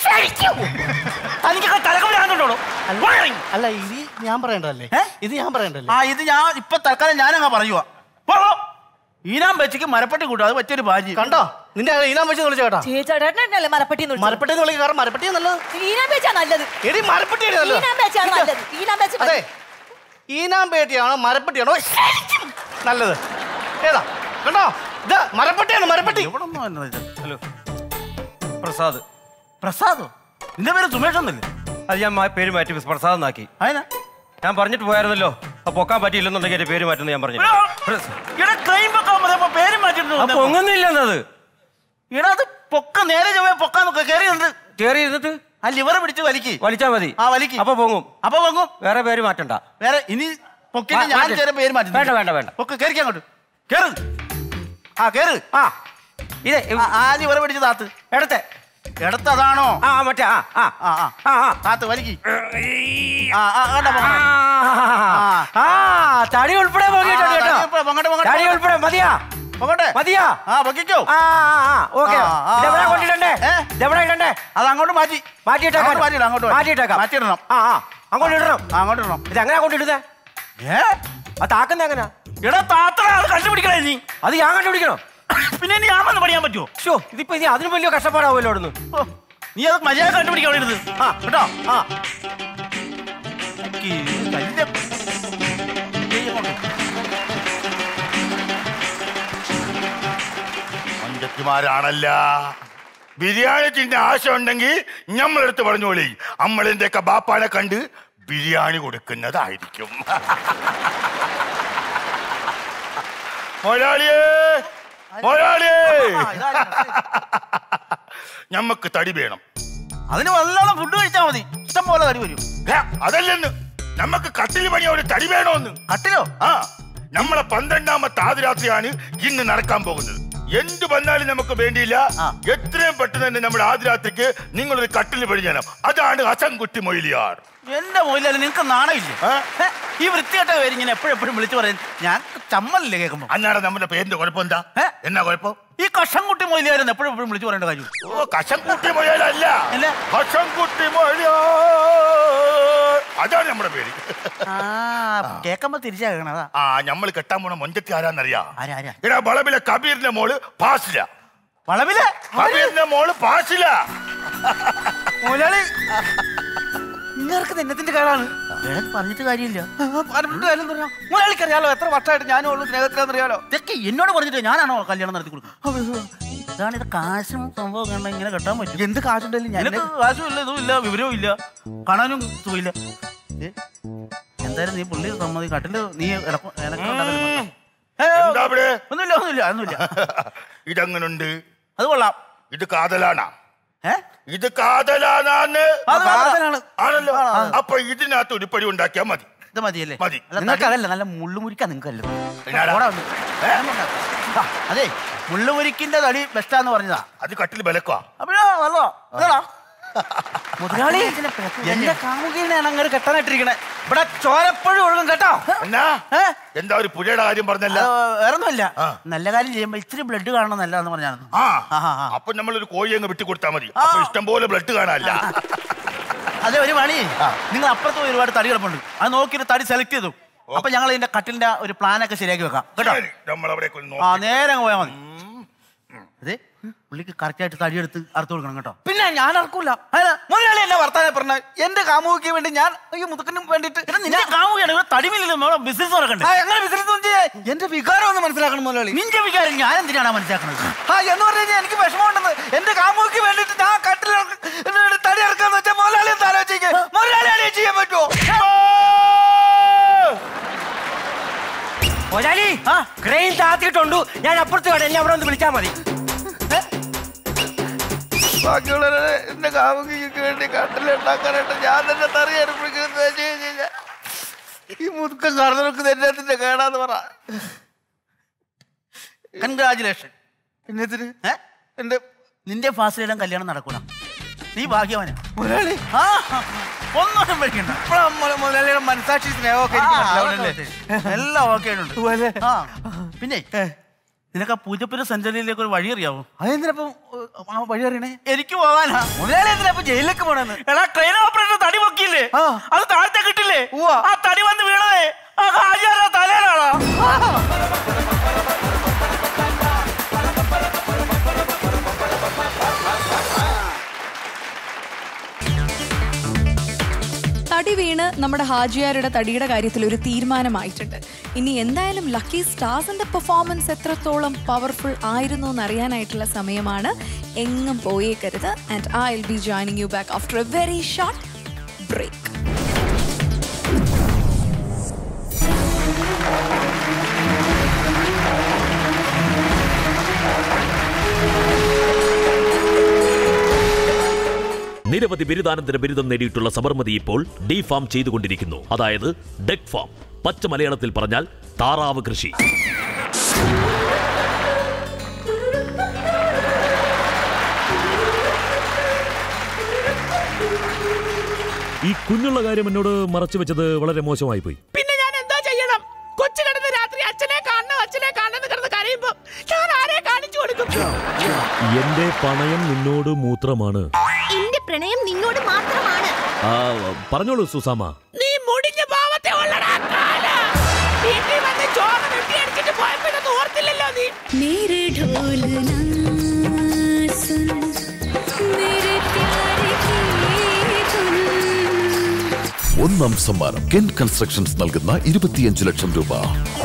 തനിക്കൊക്കെ തലക്കമില്ലാണ്ടോ അല്ല ഇത് ഞാൻ പറയണ്ടല്ലേ ഏ? ഇത് ഞാൻ പറയണ്ടല്ലേ ആ ഇത് ഞാൻ ഇപ്പൊ തൽക്കാലം ഞാനങ്ങ് പറയുവാ പോ, പോ. ഈനാം വെച്ചിക്ക് മരപ്പെട്ടി കൂട്ടും അത് പറ്റിയൊരു ഭാജി കണ്ടോ നിന്റെ ഈനാൻ വെച്ച് വിളിച്ച കേട്ടാ ചേച്ചേട്ടനല്ലേ മരപ്പട്ടി മരപ്പെട്ടി എന്ന് വിളിക്കുക കാരണം മരപ്പെട്ടി നല്ലത് ഈനാൻ പേച്ചാ നല്ലത് എടി മരപ്പെട്ടി നല്ലത് ഈനാൻ പേച്ചാണ് നല്ലത് ഈനാൻ പേച്ച് അതെ ഈനാൻ പേട്ടിയാണോ മരപ്പെട്ടിയാണോ നല്ലത് ഏതാ കണ്ടോ ഇത് മരപ്പെട്ടിയാണ് മരപ്പെട്ടി ഇവിടെ ഒന്നും ഇത് ഹലോ പ്രസാദ് പ്രസാദോ നിന്റെ പേര് സുമേഷ് എന്നല്ലേ അത് ഞാൻ മാ- പേര് മാറ്റി പ്രസാദ് എന്നാക്കി അതിനാ ഞാൻ പറഞ്ഞിട്ട് പോയായിരുന്നല്ലോ അപ്പൊ പൊക്കാൻ പറ്റിയില്ലെന്നുണ്ടെങ്കിൽ എന്റെ പേര് മാറ്റുന്നു ഞാൻ പറഞ്ഞു ഇവിടെ ക്ലെയിം പൊക്കാൻ മതി പേര് മാറ്റിട്ട് അപ്പൊ പൊങ്ങുന്നില്ലെന്നത് ഇവിടെ അത് പൊക്ക നേരെ ചൊവ്വേ പൊക്കാൻ നോക്ക കയറി ഉണ്ട് കേറി ഇരുന്നിട്ട് ആ ലിവർ പിടിച്ച് വലിക്ക് വലിച്ചാ മതി ആ വലിക്ക് അപ്പൊ പൊങ്ങും അപ്പൊ പൊങ്ങും വേറെ പേര് മാറ്റണ്ട വേറെ ഇനി പൊക്കിട്ട് ആ, ഞാൻ മാറ്റ്. ചെറിയ പേര് മാറ്റി വേണ്ട, വേണ്ട, വേണ്ട. പൊക്ക് കയറിക്ക് അങ്ങോട്ട് കേറ് ആ കേറ് ആ ഇതേ ആ, ആ ലിവർ പിടിച്ച് താത്ത് എടുത്തെ എടുത്തതാണോ ആ ആ, മറ്റേ ആ ആ ആ ആ ആ ആ താത്ത് വലിക്ക് ആ ആ കണ്ടോ ആ, പൊങ്ങണം. ആ തടി ഉൾപ്പെടെ പോകിയിട്ടുണ്ട് ആ, കേട്ടോ തടി ഉൾപ്പെടെ, പൊങ്ങട്ടെ, പൊങ്ങട്ടെ, തടി പൊങ്ങട്ടെ. ഉൾപ്പെടെ മതിയാ പൊങ്ങട്ടെ മതിയാ ആ പൊക്കിക്കോ ആ ആ ഓക്കെ ആ, ആ, ഇതെവിടെ ആ. കൊണ്ടിടണ്ടേ ഏ? ഇതെവിടെ ഇടണ്ടേ അത് അങ്ങോട്ട് മാറ്റി മാറ്റിയിട്ടേക്കാം അങ്ങോട്ട് മാറ്റിയിടാം, അങ്ങോട്ട് മാറ്റി. മാറ്റിയിട്ടേക്കാം മാറ്റിയിടണം. ആ ആ അങ്ങോട്ട് ഇടണം ആ, അങ്ങോട്ട് ഇടണം ഇത് എങ്ങനെയാ കൊണ്ടിടുന്നേ ഏ ആ താക്കുന്ന എങ്ങനെയാ എടാ താത്തട അത് കണ്ടുപിടിക്കണേ നീ അത് ഞാൻ കണ്ടുപിടിക്കണോ പിന്നെ ഇനി ഞാൻ വന്ന് പഠിക്കാൻ പറ്റുമോ ഷോ ഇതിപ്പോ ഇനി അതിന് വലിയ കഷ്ടപ്പാടാവുമല്ലോ അവിടുന്ന് ഓ, നീ അത് മര്യാദ കണ്ടുപിടിക്കാൻ വേണ്ടത് ആ കേട്ടോ ആ എനിക്ക് വലിയ ദൈവമുണ്ട്. പഞ്ചത്തിമാരാണല്ല ബിരിയാണി തിന്റെ ആശ ഉണ്ടെങ്കിൽ ഞമ്മളെടുത്ത് പറഞ്ഞോളി അമ്മളിന്റെ ഒക്കെ ബാപ്പാനെ കണ്ട് ബിരിയാണി കൊടുക്കുന്നതായിരിക്കും മൊരാളിയേ മൊരാളിയേ ആ, ഇതാ- ഞമ്മക്ക് തടി വേണം അതിന് നല്ലോണം ഫുഡ് കഴിച്ചാൽ മതി ഇഷ്ടം പോലെ തടി വരും ഹേ, അതല്ലെന്ന് നമുക്ക് കട്ടിൽ പണിയോട് തടി വേണോന്ന് കട്ടിലോ ആ നമ്മളെ പന്ത്രണ്ടാമത്തെ ആദിരാത്രിയാണ് ഇന്ന് നടക്കാൻ പോകുന്നത് എന്ത് വന്നാലും നമുക്ക് വേണ്ടിയില്ല ആ. എത്രയും പെട്ടെന്ന് തന്നെ നമ്മുടെ ആദിരാത്രിക്ക് നിങ്ങളൊരു കട്ടിൽ പണി ചെയ്യണം അതാണ് അസംകുട്ടി മൊയിലിയാർ എന്റെ മോയിലല്ല നിനക്ക് നാണമില്ല ആ? ഹേ, ഈ വൃത്തികെട്ട പേര് ഇങ്ങനെ എപ്പോഴും എപ്പോഴും വിളിച്ചു പറയും ഞാൻ ചമ്മലില്ലേ കേൾക്കുമ്പോ അന്നാടെ നമ്മുടെ പേരിന്റെ കുഴപ്പം എന്താ ഏ? എന്നാ കുഴപ്പം ഈ കഷംകുട്ടി മൊയിലായിരുന്നു എപ്പോഴും എപ്പോഴും വിളിച്ചു പറയേണ്ട കാര്യം ഓ കശംകുട്ടി മൊയിലല്ല അല്ല. കശംകുട്ടി മൊയിലാർ അതാണ് നമ്മുടെ പേര് ആ കേൾക്കുമ്പോ തിരിച്ചാ കേൾക്കണതാ ആ നമ്മൾ കെട്ടാൻ പോണ മൊഞ്ചത്തി ആരാന്നറിയാ ആരാ ആരാ ഇടാ വളവിലെ കബീറിന്റെ മോള് പാസില വളവില് കബീറിന്റെ മോള് പാസില മുതലാളി നിങ്ങൾക്ക് നിന്നത്തിന്റെ കേടാണ് പറഞ്ഞിട്ട് കാര്യമില്ല പറഞ്ഞിട്ട് കാര്യം പറയാം മുതലാളിക്ക് അറിയാലോ എത്ര വർഷമായിട്ട് ഞാനും ഉള്ളു സ്നേഹത്തിലാന്നറിയാലോ ഇതൊക്കെ എന്നോട് പറഞ്ഞിട്ട് ഞാനാണോ കല്യാണം നടത്തി കൊടുക്കുന്നത് ഇതാണ് ഇത് കാശും സംഭവം കണ്ട ഇങ്ങനെ കെട്ടാൻ പറ്റും എന്ത് കാശുണ്ടല്ലോ ഞാൻ കാശും ഇല്ല ഇതും ഇല്ല വിവരവും ഇല്ല കാണാനും സുഖമില്ല ഏ, എന്തായാലും നീ പുള്ളി സമ്മതി കട്ടില് നീ ഇടക്കം- ഇടക്കം ഉണ്ടാക്കല് മതി. ഏ, എന്താ ഇവിടെ? ഒന്നുമില്ല ഒന്നുമില്ല ഒന്നുമില്ല ഇതെങ്ങനുണ്ട് അത് കൊള്ളാം ഇത് കാതലാണാ ഏ ഇത് കാതലാനാന്ന് അത് കാതലാണ്. ആണല്ലോ ആ, ആ. അപ്പൊ ഇതിനകത്ത് ഉരുപ്പടി ഉണ്ടാക്കിയാ മതി ഇത് മതിയല്ലേ മതി. നിങ്ങൾക്ക് അതല്ല നല്ല മുള്ളുമുരിക്ക നിങ്ങൾക്ക് എന്നാടാ? അതെ മുള്ളുമുരിക്കിന്റെ തടി ബെസ്റ്റാന്ന് പറഞ്ഞതാ അത് കട്ടിൽ ബലക്കുവാ അപ്പോഴോ വന്നോ ഇതാടാ മുതലാളി എന്റെ കാമുകീനാണ് അങ്ങനെ കെട്ടാനായിട്ടിരിക്കണേ ഇവിടെ ചോരപ്പഴും ഒഴുകും കേട്ടോ എന്നാ ഏ? എന്താ ഒരു പുഴയുടെ കാര്യം പറഞ്ഞല്ല വേറൊന്നുമില്ല ആ. നല്ല കാര്യം ചെയ്യുമ്പോ ഇച്ചിരി ബ്ലഡ് കാണണം നല്ലതെന്ന് പറഞ്ഞാണ് ആ ആ, ആ, ആ. അപ്പൊ നമ്മളൊരു കോഴി അങ്ങ് വിട്ടു കൊടുത്താൽ മതി അപ്പൊ ഇഷ്ടം പോലെ ബ്ലഡ് കാണാല്ല അതെ ഒരു പണി നിങ്ങൾ അപ്പുറത്ത് പോയി ഒരുപാട് തടി കിടപ്പുണ്ട് അത് നോക്കിയിട്ട് തടി സെലക്ട് ചെയ്തു അപ്പൊ ഞങ്ങൾ ഇതിന്റെ കട്ടിലിന്റെ ഒരു പ്ലാനൊക്കെ ശരിയാക്കി വെക്കാം കേട്ടോ നമ്മളവിടെ ആ നേരെ അങ്ങ് പോയാൽ മതി അതെ പുള്ളിക്ക് കറക്റ്റ് ആയിട്ട് തടിയെടുത്ത് അറുത്ത് കൊടുക്കണം കേട്ടോ പിന്നെ ഞാൻ അറക്കൂല മുതലാളി എന്നെ വർത്താനം പറഞ്ഞ എന്റെ കാമുകിക്ക് വേണ്ടി ഞാൻ ഈ മുതുക്കനും വേണ്ടിട്ട് നിന്റെ കാമുകയാണ് ഇവിടെ തടിമില്ലല്ലോ ബിസിനസ് നടക്കണ്ടേ എങ്ങനെ ബിസിനസ് എന്റെ വികാരം ഒന്ന് മനസ്സിലാക്കണം മുതലാളി നിന്റെ വികാരം ഞാൻ എന്തിനാണ് മനസ്സിലാക്കുന്നത് ആ എന്ന് പറഞ്ഞു കഴിഞ്ഞാൽ എനിക്ക് വിഷമമുണ്ടെന്ന് എന്റെ കാമുകിക്ക് വേണ്ടിട്ട് ഞാൻ കട്ടിൽ തടി ഇറക്കാന്ന് വെച്ചാൽ മുതലാളി എന്താ ആലോചിക്കുക മുതലാളി ചെയ്യാൻ പറ്റുമോ മുതലാളി ക്രെയിൻ താത്തിയിട്ടുണ്ട് ഞാൻ അപ്പുറത്ത് കാണാം എന്നെ അവിടെ ഒന്ന് വിളിച്ചാൽ മതി ബാക്കിയുള്ളവരെ എന്റെ കാമുകിക്ക് വേണ്ടി കട്ടിലുണ്ടാക്കാനായിട്ട് ഞാൻ തന്നെ തറി ഏർപ്പിക്കുന്ന ഈ മുതുക്കം കാരണവർക്ക് തെറ്റത്തിന്റെ കേടാന്ന് പറ കൺഗ്രാചുലേഷൻ എന്നതിന് എന്റെ നിന്റെ ഫാസിലിടാൻ കല്യാണം നടക്കണം നീ ഭാഗ്യവാനാ മുതലാളി ആ ഒന്നും പഠിക്കണ്ട ഇപ്പഴാ മുല- മുതലാളിയുടെ മനസാക്ഷി സ്നേഹമൊക്കെ എനിക്ക് മനസ്സിലാവുന്നല്ലേ? എല്ലാം ഓക്കെ ഉണ്ട് ആ പിന്നെ നിനക്ക് ആ പൂജപ്പുര സെഞ്ചറിയിലേക്ക് ഒരു വഴി അറിയാവോ അതെന്തിനപ്പം ആ വഴി അറിയണേ എനിക്ക് പോകാനാ മുതലാളി എന്തിനാ ജയിലിലേക്ക് പോണെന്ന് എടാ ട്രെയിൻ ഓപ്പറേറ്റർ തടി പൊക്കിയില്ലേ അത് താഴത്തെ കിട്ടില്ലേ ആ തടി വന്ന് വീണതേ ആ ഹാജിയാരുടെ തലയിലാണോ തടി വീണ് നമ്മുടെ ഹാജിയാരുടെ തടിയുടെ കാര്യത്തിൽ ഒരു തീരുമാനമായിട്ടുണ്ട് ഇനി എന്തായാലും ലക്കി സ്റ്റാർസിന്റെ പെർഫോമൻസ് എത്രത്തോളം പവർഫുൾ ആയിരുന്നു എന്നറിയാനായിട്ടുള്ള സമയമാണ് എങ്ങും പോയേക്കരുത് and I will be joining you back after a very short break നിരവധി ബിരുദാനന്തര ബിരുദം നേടിയിട്ടുള്ള സബർമതി ഇപ്പോൾ ഡി ഫാം ചെയ്തുകൊണ്ടിരിക്കുന്നു അതായത് ഡെക് ഫാം പച്ച മലയാളത്തിൽ പറഞ്ഞാൽ താറാവ് കൃഷി ഈ കുഞ്ഞുള്ള കാര്യം എന്നോട് മറച്ചു വെച്ചത് വളരെ മോശമായി പോയി പിന്നെ ഞാൻ എന്താ ചെയ്യണം കൊച്ചു കിടന്ന് രാത്രി അച്ഛനെ കാണണം അച്ഛനെ കാണണം കിടന്ന് കരയുമ്പോ ഞാൻ ആരെ കാണിച്ചു കൊടുക്കും എന്റെ പണയം നിന്നോട് മൂത്രമാണ് എന്റെ പ്രണയം നിന്നോട് മാത്രമാണ് ആ, പറഞ്ഞോളൂ സുസാമ നീ മുടിഞ്ഞ പാവത്തെ ഉള്ളടാ കാല വീട്ടിൽ വന്ന് ചോറ് വെട്ടി അടിച്ചിട്ട് പോയപ്പോ ഇതൊന്നും ഓർത്തില്ലല്ലോ നീ मेरे ढोल ना सुन मेरे प्यार की धुन ഒന്നാം സമ്മാനം കെൻ കൺസ്ട്രക്ഷൻസ് നൽകുന്ന ഇരുപത്തിയഞ്ച് ലക്ഷം രൂപ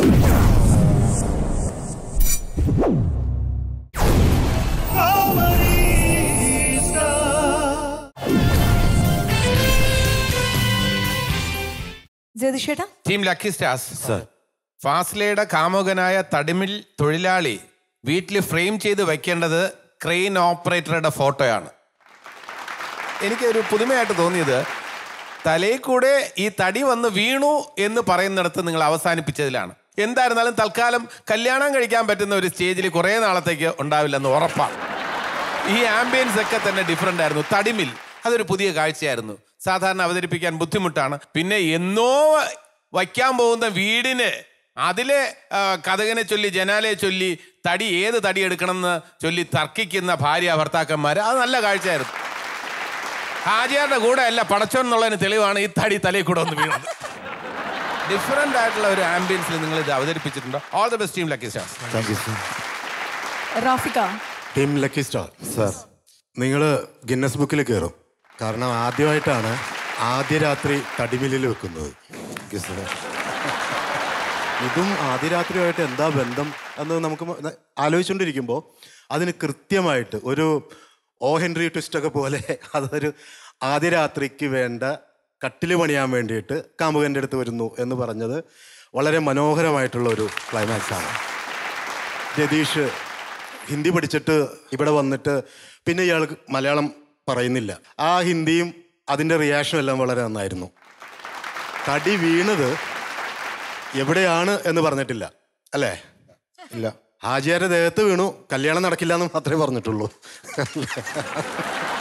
ജ്യോതിഷേട്ടാ ടീം ലക്കി സ്റ്റാർസ് സർ ഫാസ്ലയുടെ കാമുകനായ തടിമിൽ തൊഴിലാളി വീട്ടിൽ ഫ്രെയിം ചെയ്ത് വെക്കേണ്ടത് ക്രെയിൻ ഓപ്പറേറ്ററുടെ ഫോട്ടോയാണ് എനിക്കൊരു പുതുമയായിട്ട് തോന്നിയത് തലയിൽ കൂടെ ഈ തടി വന്ന് വീണു എന്ന് പറയുന്നിടത്ത് നിങ്ങൾ അവസാനിപ്പിച്ചതിലാണ് എന്തായിരുന്നാലും തൽക്കാലം കല്യാണം കഴിക്കാൻ പറ്റുന്ന ഒരു സ്റ്റേജിൽ കുറേ നാളത്തേക്ക് ഉണ്ടാവില്ലെന്ന് ഉറപ്പാണ് ഈ ആംബിയൻസ് ഒക്കെ തന്നെ ഡിഫറെൻ്റ് ആയിരുന്നു തടിമിൽ അതൊരു പുതിയ കാഴ്ചയായിരുന്നു സാധാരണ അവതരിപ്പിക്കാൻ ബുദ്ധിമുട്ടാണ് പിന്നെ എന്നോ വയ്ക്കാൻ പോകുന്ന വീടിന് അതിലെ ആ, കഥകിനെ ചൊല്ലി ജനാലയെ ചൊല്ലി തടി ഏത് തടി എടുക്കണമെന്ന് ചൊല്ലി തർക്കിക്കുന്ന ഭാര്യ ഭർത്താക്കന്മാർ അത് നല്ല കാഴ്ചയായിരുന്നു ഹാജിയാരുടെ കൂടെ അല്ല പടച്ചോൻ എന്നുള്ളതിന് തെളിവാണ് ഈ തടി തലയിൽ കൂടെ ഒന്ന് വീണത് ഡിഫറെൻ്റ് ആയിട്ടുള്ള ഒരു ആംബിയൻസിൽ നിങ്ങൾ ഇത് അവതരിപ്പിച്ചിട്ടുണ്ട് all the best team lucky stars thank you sir Rafika team lucky star sir നിങ്ങൾ ഗിന്നസ് ബുക്കിൽ കയറും കാരണം ആദ്യമായിട്ടാണ് ആദ്യ രാത്രി തടിമില്ലിൽ വെക്കുന്നത് Yes, sir. ഇതും ആദ്യ രാത്രിയുമായിട്ട് എന്താ ബന്ധം എന്ന് നമുക്ക് മ- ന- ആലോചിച്ചുകൊണ്ടിരിക്കുമ്പോൾ അതിന് കൃത്യമായിട്ട് ഒരു ഓ ഹെൻറി ട്വിസ്റ്റ് ഒക്കെ പോലെ അതൊരു ആദ്യ രാത്രിക്ക് വേണ്ട കട്ടില് പണിയാൻ വേണ്ടിയിട്ട് കാമുകൻ്റെ അടുത്ത് വരുന്നു എന്ന് പറഞ്ഞത് വളരെ മനോഹരമായിട്ടുള്ള ഒരു ക്ലൈമാക്സ് ആണ് രതീഷ് ഹിന്ദി പഠിച്ചിട്ട് ഇവിടെ വന്നിട്ട് പിന്നെ ഇയാൾ മലയാളം പറയുന്നില്ല ആ ഹിന്ദിയും അതിൻ്റെ റിയാക്ഷനും എല്ലാം വളരെ നന്നായിരുന്നു തടി വീണത് എവിടെയാണ് എന്ന് പറഞ്ഞിട്ടില്ല അല്ലേ ഇല്ല ഹാജിയാരുടെ ദേഹത്ത് വീണു കല്യാണം നടക്കില്ല എന്ന് മാത്രമേ പറഞ്ഞിട്ടുള്ളൂ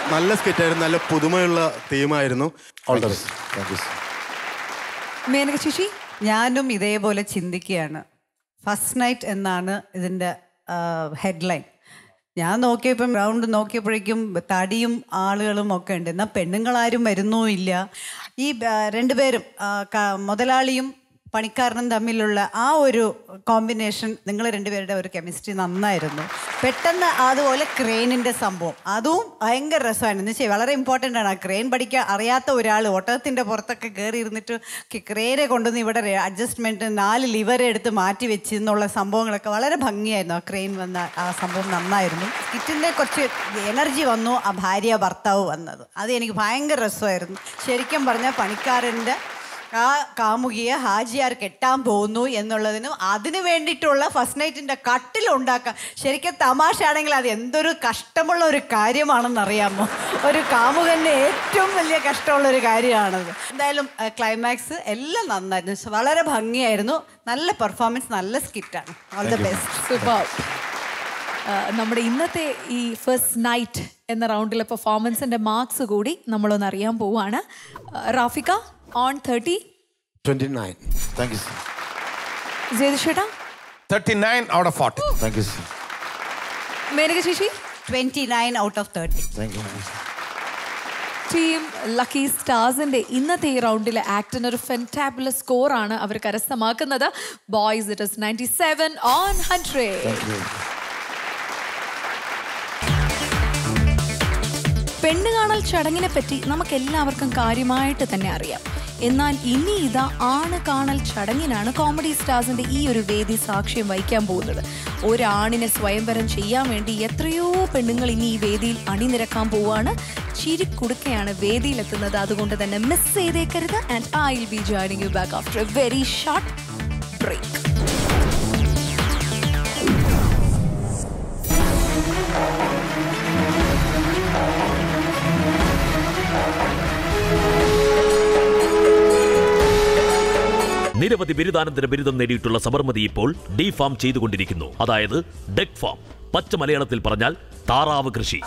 നല്ല സ്കിറ്റായിരുന്നു നല്ല പുതുമയുള്ള തീമായിരുന്നു all the best thank you Menaka ചേച്ചി ഞാനും ഇതേപോലെ ചിന്തിക്കുകയാണ് ഫസ്റ്റ് നൈറ്റ് എന്നാണ് ഇതിൻ്റെ ഹെഡ്ലൈൻ ഞാൻ നോക്കിയപ്പം റൗണ്ട് നോക്കിയപ്പോഴേക്കും തടിയും ആളുകളും ഒക്കെ ഉണ്ട് എന്നാൽ പെണ്ണുങ്ങളാരും വരുന്നുമില്ല ഈ ആ, രണ്ടുപേരും ആ, ക- മുതലാളിയും പണിക്കാരനും തമ്മിലുള്ള ആ ഒരു കോമ്പിനേഷൻ നിങ്ങൾ രണ്ടുപേരുടെ ഒരു കെമിസ്ട്രി നന്നായിരുന്നു പെട്ടെന്ന് അതുപോലെ ക്രെയിനിൻ്റെ സംഭവം അതും ഭയങ്കര രസമാണ് എന്ന് വെച്ചാൽ വളരെ ഇമ്പോർട്ടൻ്റ് ആണ് ആ ക്രെയിൻ പഠിക്കാൻ അറിയാത്ത ഒരാൾ ഒട്ടകത്തിൻ്റെ പുറത്തൊക്കെ കയറി ഇരുന്നിട്ട് ക്രെയിനെ കൊണ്ടുവന്ന് ഇവിടെ അഡ്ജസ്റ്റ്മെൻറ്റ് നാല് ലിവർ എടുത്ത് മാറ്റി വെച്ച് എന്നുള്ള സംഭവങ്ങളൊക്കെ വളരെ ഭംഗിയായിരുന്നു ആ ക്രെയിൻ വന്ന ആ സംഭവം നന്നായിരുന്നു കിറ്റിൻ്റെ കുറച്ച് എനർജി വന്നു ആ ഭാര്യ ഭർത്താവ് വന്നത് അത് എനിക്ക് ഭയങ്കര രസമായിരുന്നു ശരിക്കും പറഞ്ഞാൽ പണിക്കാരൻ്റെ ആ കാമുകിയെ ഹാജിയാർ കെട്ടാൻ പോകുന്നു എന്നുള്ളതിനും അതിന് വേണ്ടിയിട്ടുള്ള ഫസ്റ്റ് നൈറ്റിന്റെ കട്ടിൽ ഉണ്ടാക്കാൻ ശരിക്കും തമാശ ആണെങ്കിൽ അത് എന്തൊരു കഷ്ടമുള്ള ഒരു കാര്യമാണെന്ന് അറിയാമോ ഒരു കാമുകന്റെ ഏറ്റവും വലിയ കഷ്ടമുള്ള ഒരു കാര്യമാണത് എന്തായാലും ക്ലൈമാക്സ് എല്ലാം നന്നായിരുന്നു വളരെ ഭംഗിയായിരുന്നു നല്ല പെർഫോമൻസ് നല്ല സ്കിറ്റാണ് ഓൾ ദ ബെസ്റ്റ് സൂപ്പർ നമ്മുടെ ഇന്നത്തെ ഈ ഫസ്റ്റ് നൈറ്റ് എന്ന റൗണ്ടിലെ പെർഫോമൻസിന്റെ മാർക്സ് കൂടി നമ്മളൊന്ന് അറിയാൻ പോവാണ് ആ, Rafika on thirty twenty nine thank you sir ജയതിഷേട്ടാ thirty nine out of forty thank you sir Menaka ചേച്ചി twenty nine out of thirty thank you team lucky സ്റ്റാർസിന്റെ ഇന്നത്തെ ഈ റൗണ്ടിലെ ആക്ടിന് ഒരു ഫെൻറ്റാബുലർ സ്കോർ ആണ് അവർ കരസ്ഥമാക്കുന്നത് boys it is ninety seven on hundred പെണ്ണ് കാണൽ ചടങ്ങിനെ പറ്റി നമുക്ക് എല്ലാവർക്കും കാര്യമായിട്ട് തന്നെ അറിയാം എന്നാൽ ഇനി ഇതാ ആണ് കാണൽ ചടങ്ങിനാണ് കോമഡി സ്റ്റാർസിന്റെ ഈ ഒരു വേദി സാക്ഷ്യം വഹിക്കാൻ പോകുന്നത് ഒരാണിനെ സ്വയംവരം ചെയ്യാൻ വേണ്ടി എത്രയോ പെണ്ണുങ്ങൾ ഇനി ഈ വേദിയിൽ അണിനിരക്കാൻ പോവാണ് ചിരിക്കുടുക്കയാണ് വേദിയിലെത്തുന്നത് അതുകൊണ്ട് തന്നെ മിസ് ചെയ്തേക്കരുത് and I will be joining you back after a very short break നിരവധി ബിരുദാനന്തര ബിരുദം നേടിയിട്ടുള്ള സബർമതി ഇപ്പോൾ ഡി ഫാം ചെയ്തുകൊണ്ടിരിക്കുന്നു അതായത് ഡെക് ഫാം പച്ച മലയാളത്തിൽ പറഞ്ഞാൽ താറാവ് കൃഷി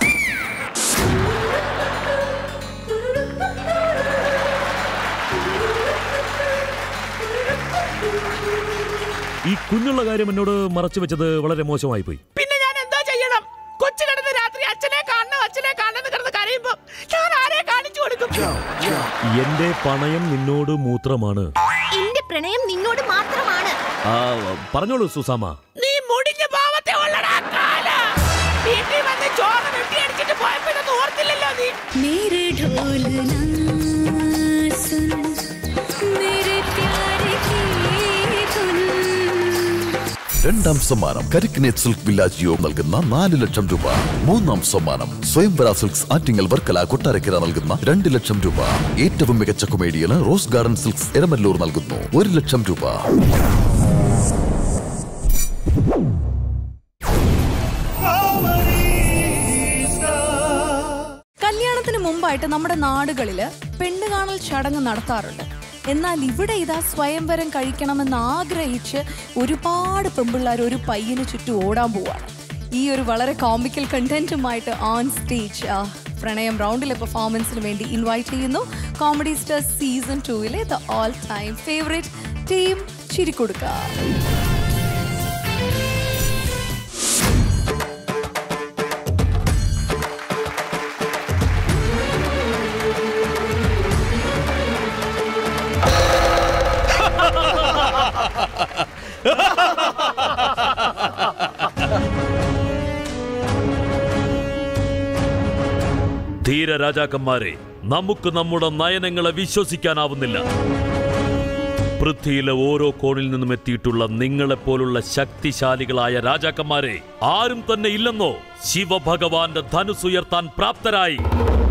ഈ കുഞ്ഞുള്ള കാര്യം എന്നോട് മറച്ചു വെച്ചത് വളരെ മോശമായി പോയി പിന്നെ ഞാൻ എന്താ ചെയ്യണം കൊച്ചു കിടന്ന് രാത്രി അച്ഛനെ കാണണം അച്ഛനെ കാണണം കിടന്ന് കരയുമ്പോ ഞാൻ ആരെ കാണിച്ചു കൊടുക്കും എന്റെ പണയം നിന്നോട് മൂത്രമാണ് എന്റെ പ്രണയം നിന്നോട് മാത്രമാണ് ആ, പറഞ്ഞോളൂ സുസാമ നീ മുടിഞ്ഞ പാവത്തെ ഉള്ളടാ കാല വീട്ടിൽ വന്ന് ചോറ് വെട്ടി അടിച്ചിട്ട് പോയപ്പോ ഇതൊന്നും ഓർത്തില്ലല്ലോ നീ मेरे ढोल ना सुन मेरे प्यार की धुन രണ്ടാം സമ്മാനം കരിക്കിനേറ്റ് സിൽക്ക് വില്ലാജിയോ നൽകുന്ന നാല് ലക്ഷം രൂപ മൂന്നാം സമ്മാനം സ്വയംവര സിൽക്സ് ആറ്റിങ്ങൽ വർക്കല കൊട്ടാരക്കര നൽകുന്ന രണ്ട് ലക്ഷം രൂപ ഏറ്റവും മികച്ച കൊമേഡിയന് റോസ് ഗാർഡൻ സിൽക്സ് എരമല്ലൂർ നൽകുന്നു ഒരു ലക്ഷം രൂപ കല്യാണത്തിന് മുമ്പായിട്ട് നമ്മുടെ നാടുകളിൽ പെണ്ണ് കാണൽ ചടങ്ങ് നടത്താറുണ്ട് എന്നാൽ ഇവിടെ ഇതാ സ്വയംവരം കഴിക്കണമെന്ന് ആഗ്രഹിച്ച് ഒരുപാട് പെമ്പിള്ളാർ ഒരു പയ്യന് ചുറ്റും ഓടാൻ പോവാണ് ഈ ഒരു വളരെ കോമിക്കൽ കണ്ടന്റുമായിട്ട് ഓൺ സ്റ്റേജ് പ്രണയം റൗണ്ടിലെ പെർഫോമൻസിന് വേണ്ടി ഇൻവൈറ്റ് ചെയ്യുന്നു കോമഡി സ്റ്റാർ സീസൺ ടൂവിലെ the all time favourite team Chirikkudukka ധീര രാജാക്കന്മാരെ നമുക്ക് നമ്മുടെ നയനങ്ങളെ വിശ്വസിക്കാനാവുന്നില്ല പൃഥ്വിയിലെ ഓരോ കോണിൽ നിന്നും എത്തിയിട്ടുള്ള നിങ്ങളെപ്പോലുള്ള ശക്തിശാലികളായ രാജാക്കന്മാരെ ആരും തന്നെ ഇല്ലെന്നോ ശിവഭഗവാന്റെ ധനുസുയർത്താൻ പ്രാപ്തരായി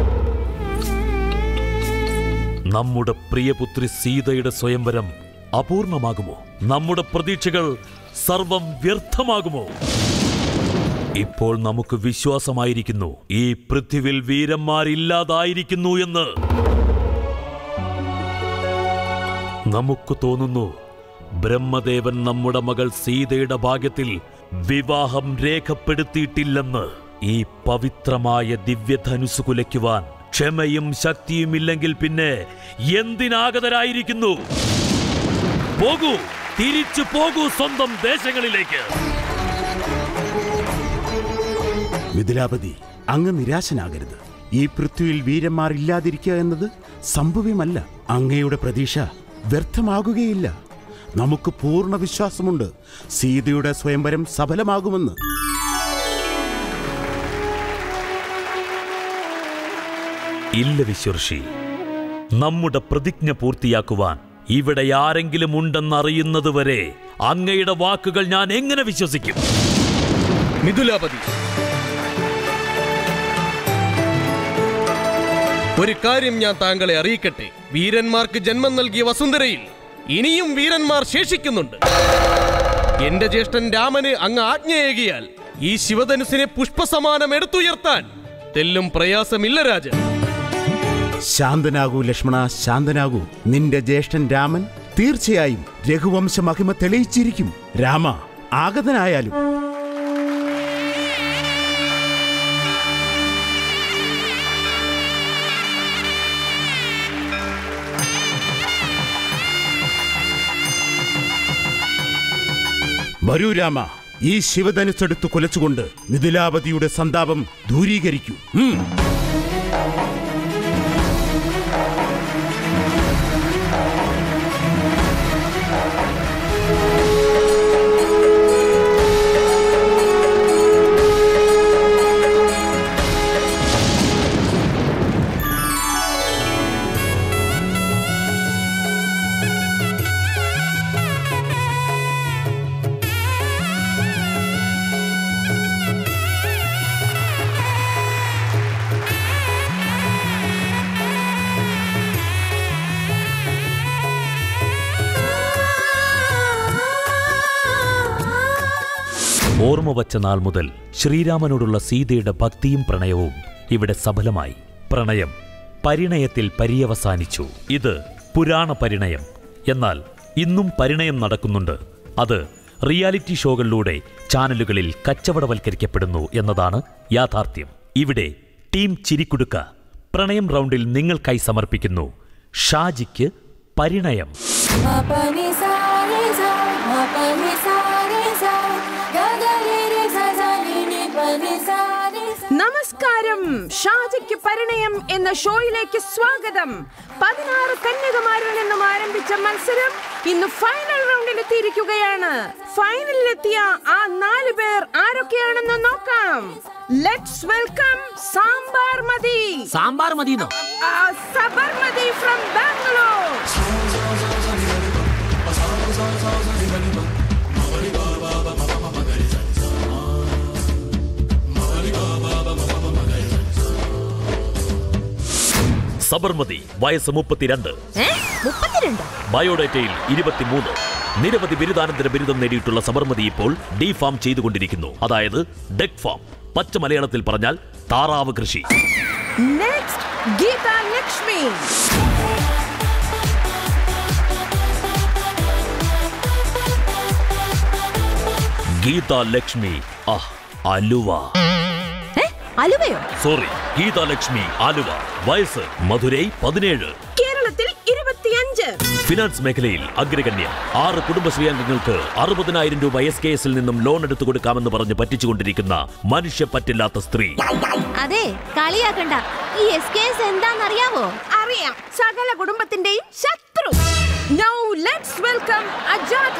നമ്മുടെ പ്രിയപുത്രി സീതയുടെ സ്വയംവരം അപൂർണമാകുമോ നമ്മുടെ പ്രതീക്ഷകൾ സർവം വ്യർത്ഥമാകുമോ ഇപ്പോൾ നമുക്ക് വിശ്വാസമായിരിക്കുന്നു ഈ പൃഥ്വിയിൽ വീരന്മാരില്ലാതായിരിക്കുന്നു എന്ന് നമുക്ക് തോന്നുന്നു ബ്രഹ്മദേവൻ നമ്മുടെ മകൾ സീതയുടെ ഭാഗ്യത്തിൽ വിവാഹം രേഖപ്പെടുത്തിയിട്ടില്ലെന്ന് ഈ പവിത്രമായ ദിവ്യധനുസ് കുലയ്ക്കുവാൻ ക്ഷമയും ശക്തിയും ഇല്ലെങ്കിൽ പിന്നെ എന്തിനാഗതരായിരിക്കുന്നു പോകൂ തിരിച്ചു പോകൂ സ്വന്തം ദേശങ്ങളിലേക്ക് മിഥിലാപതി അങ്ങ് നിരാശനാകരുത് ഈ പൃഥ്വിയിൽ വീരന്മാർ ഇല്ലാതിരിക്കുക എന്നത് സംഭവ്യമല്ല അങ്ങയുടെ പ്രതീക്ഷ വ്യർത്ഥമാകുകയില്ല നമുക്ക് പൂർണ്ണ വിശ്വാസമുണ്ട് സീതയുടെ സ്വയംവരം സഫലമാകുമെന്ന് ഇല്ല വിശ്വർഷി നമ്മുടെ പ്രതിജ്ഞ പൂർത്തിയാക്കുവാൻ ഇവിടെ ആരെങ്കിലും ഉണ്ടെന്നറിയുന്നതുവരെ അങ്ങയുടെ വാക്കുകൾ ഞാൻ എങ്ങനെ വിശ്വസിക്കും മിഥുലാപതി ഒരു കാര്യം ഞാൻ താങ്കളെ അറിയിക്കട്ടെ വീരന്മാർക്ക് ജന്മം നൽകിയ വസുന്ധരയിൽ ഇനിയും വീരന്മാർ ശേഷിക്കുന്നുണ്ട് എന്റെ ജ്യേഷ്ഠൻ രാമന് അങ്ങ് ആജ്ഞയേകിയാൽ ഈ ശിവധനുസിനെ പുഷ്പസമാനം എടുത്തുയർത്താൻ തെല്ലും പ്രയാസമില്ല രാജ ശാന്തനാകൂ ലക്ഷ്മണ ശാന്തനാകൂ നിന്റെ ജ്യേഷ്ഠൻ രാമൻ തീർച്ചയായും രഘുവംശ മഹിമ തെളിയിച്ചിരിക്കും രാമ ആഗതനായാലും വരൂ രാമ ഈ ശിവധനുസ്സെടുത്ത് കുലച്ചുകൊണ്ട് മിഥിലാപതിയുടെ സന്താപം ദൂരീകരിക്കൂ ഉം. ഓർമ്മ വച്ച നാൾ മുതൽ ശ്രീരാമനോടുള്ള സീതയുടെ ഭക്തിയും പ്രണയവും ഇവിടെ സഫലമായി പ്രണയം പരിണയത്തിൽ പര്യവസാനിച്ചു ഇത് പുരാണ പരിണയം എന്നാൽ ഇന്നും പരിണയം നടക്കുന്നുണ്ട് അത് റിയാലിറ്റി ഷോകളിലൂടെ ചാനലുകളിൽ കച്ചവടവൽക്കരിക്കപ്പെടുന്നു എന്നതാണ് യാഥാർത്ഥ്യം ഇവിടെ ടീം ചിരിക്കുടുക്ക പ്രണയം റൗണ്ടിൽ നിങ്ങൾക്കായി സമർപ്പിക്കുന്നു ഷാജിക്ക് പരിണയം നമസ്കാരം ഷാജിക്ക് പരിണയം എന്ന ഷോയിലേക്ക് സ്വാഗതം പതിനാറ് കന്യകമാരിൽ നിന്നും ആരംഭിച്ച മത്സരം ഇന്ന് ഫൈനൽ റൗണ്ടിൽ എത്തിയിരിക്കുകയാണ് ഫൈനലിലെത്തിയ ആ നാല് പേർ ആരൊക്കെയാണെന്ന് നോക്കാം ലെറ്റ്സ് വെൽക്കം സാമ്പാർ മതി സാമ്പാർ മതിന്നോ സബർമതി ഫ്രം ബാംഗ്ലൂർ സബർമതി വയസ്സ് മുപ്പത്തിരണ്ട് മുപ്പത്തിരണ്ട് ബയോഡേറ്റയിൽ ഇരുപത്തിമൂന്ന് നിരവധി ബിരുദാനന്തര ബിരുദം നേടിയിട്ടുള്ള സബർമതി ഇപ്പോൾ ഡി ഫാം ചെയ്തുകൊണ്ടിരിക്കുന്നു അതായത് ഡെക് ഫാം പച്ച മലയാളത്തിൽ പറഞ്ഞാൽ താറാവ് കൃഷി നെക്സ്റ്റ് ഗീത ലക്ഷ്മി ഗീത ലക്ഷ്മി ആ അലുവ അലുവയോ സോറി ഗീത ലക്ഷ്മി ആലുവ വയസ്സ് മധുരൈ പതിനേഴ് കേരളത്തിൽ ഇരുപത്തിയഞ്ച് ഫിനാൻസ് മേഖലയിൽ അഗ്രഗണ്യ ആറ് കുടുംബശ്രീ അംഗങ്ങൾക്ക് അറുപതിനായിരം രൂപ എസ് കെ എസിൽ നിന്നും ലോൺ എടുത്തു കൊടുക്കാമെന്ന് പറഞ്ഞ് പറ്റിച്ചുകൊണ്ടിരിക്കുന്ന മനുഷ്യപ്പറ്റില്ലാത്ത സ്ത്രീ അതെ കളിയാക്കണ്ട ഈ എസ് കെ എസ് എന്താന്നറിയാവോ അറിയാം സകല കുടുംബത്തിന്റെയും ശത്രു now let's welcome Ajatha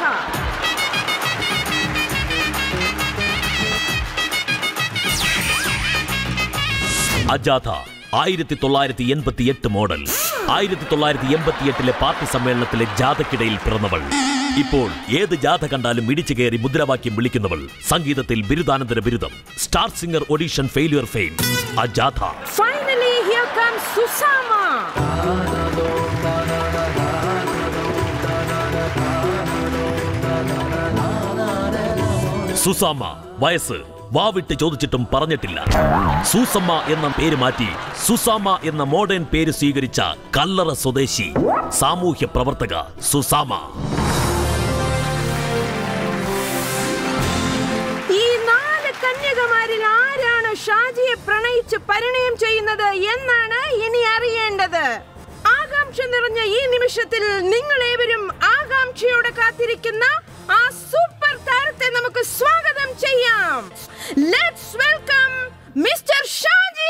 Ajatha ആയിരത്തി തൊള്ളായിരത്തി എൺപത്തി എട്ട് മോഡൽ ആയിരത്തി തൊള്ളായിരത്തി എൺപത്തി എട്ടിലെ പാർട്ടി സമ്മേളനത്തിലെ ജാഥക്കിടയിൽ പിറന്നവൾ ഇപ്പോൾ ഏത് ജാഥ കണ്ടാലും ഇടിച്ചു കയറി മുദ്രാവാക്യം വിളിക്കുന്നവൾ സംഗീതത്തിൽ ബിരുദാനന്തര ബിരുദം star singer audition failure fame Ajatha finally here comes Susama Susama വയസ്സ് വാവിട്ട് ചോദിച്ചിട്ടും പറഞ്ഞിട്ടില്ല സൂസമ്മ എന്ന പേര് മാറ്റി സുസാമ എന്ന മോഡേൺ പേര് സ്വീകരിച്ച കല്ലറ സ്വദേശി സാമൂഹ്യ പ്രവർത്തക സുസാമ ഈ നാല് കന്യകമാരിൽ ആരാണ് ഷാജിയെ പ്രണയിച്ച് പരിണയം ചെയ്യുന്നത് എന്നാണ് ഇനി അറിയേണ്ടത് ആകാംക്ഷ നിറഞ്ഞ ഈ നിമിഷത്തിൽ നിങ്ങളേവരും ആകാംക്ഷയോടെ കാത്തിരിക്കുന്ന ആ സൂപ്പർ താരത്തെ നമുക്ക് സ്വാഗതം ചെയ്യാം ലെറ്റ്സ് വെൽക്കം മിസ്റ്റർ ഷാജി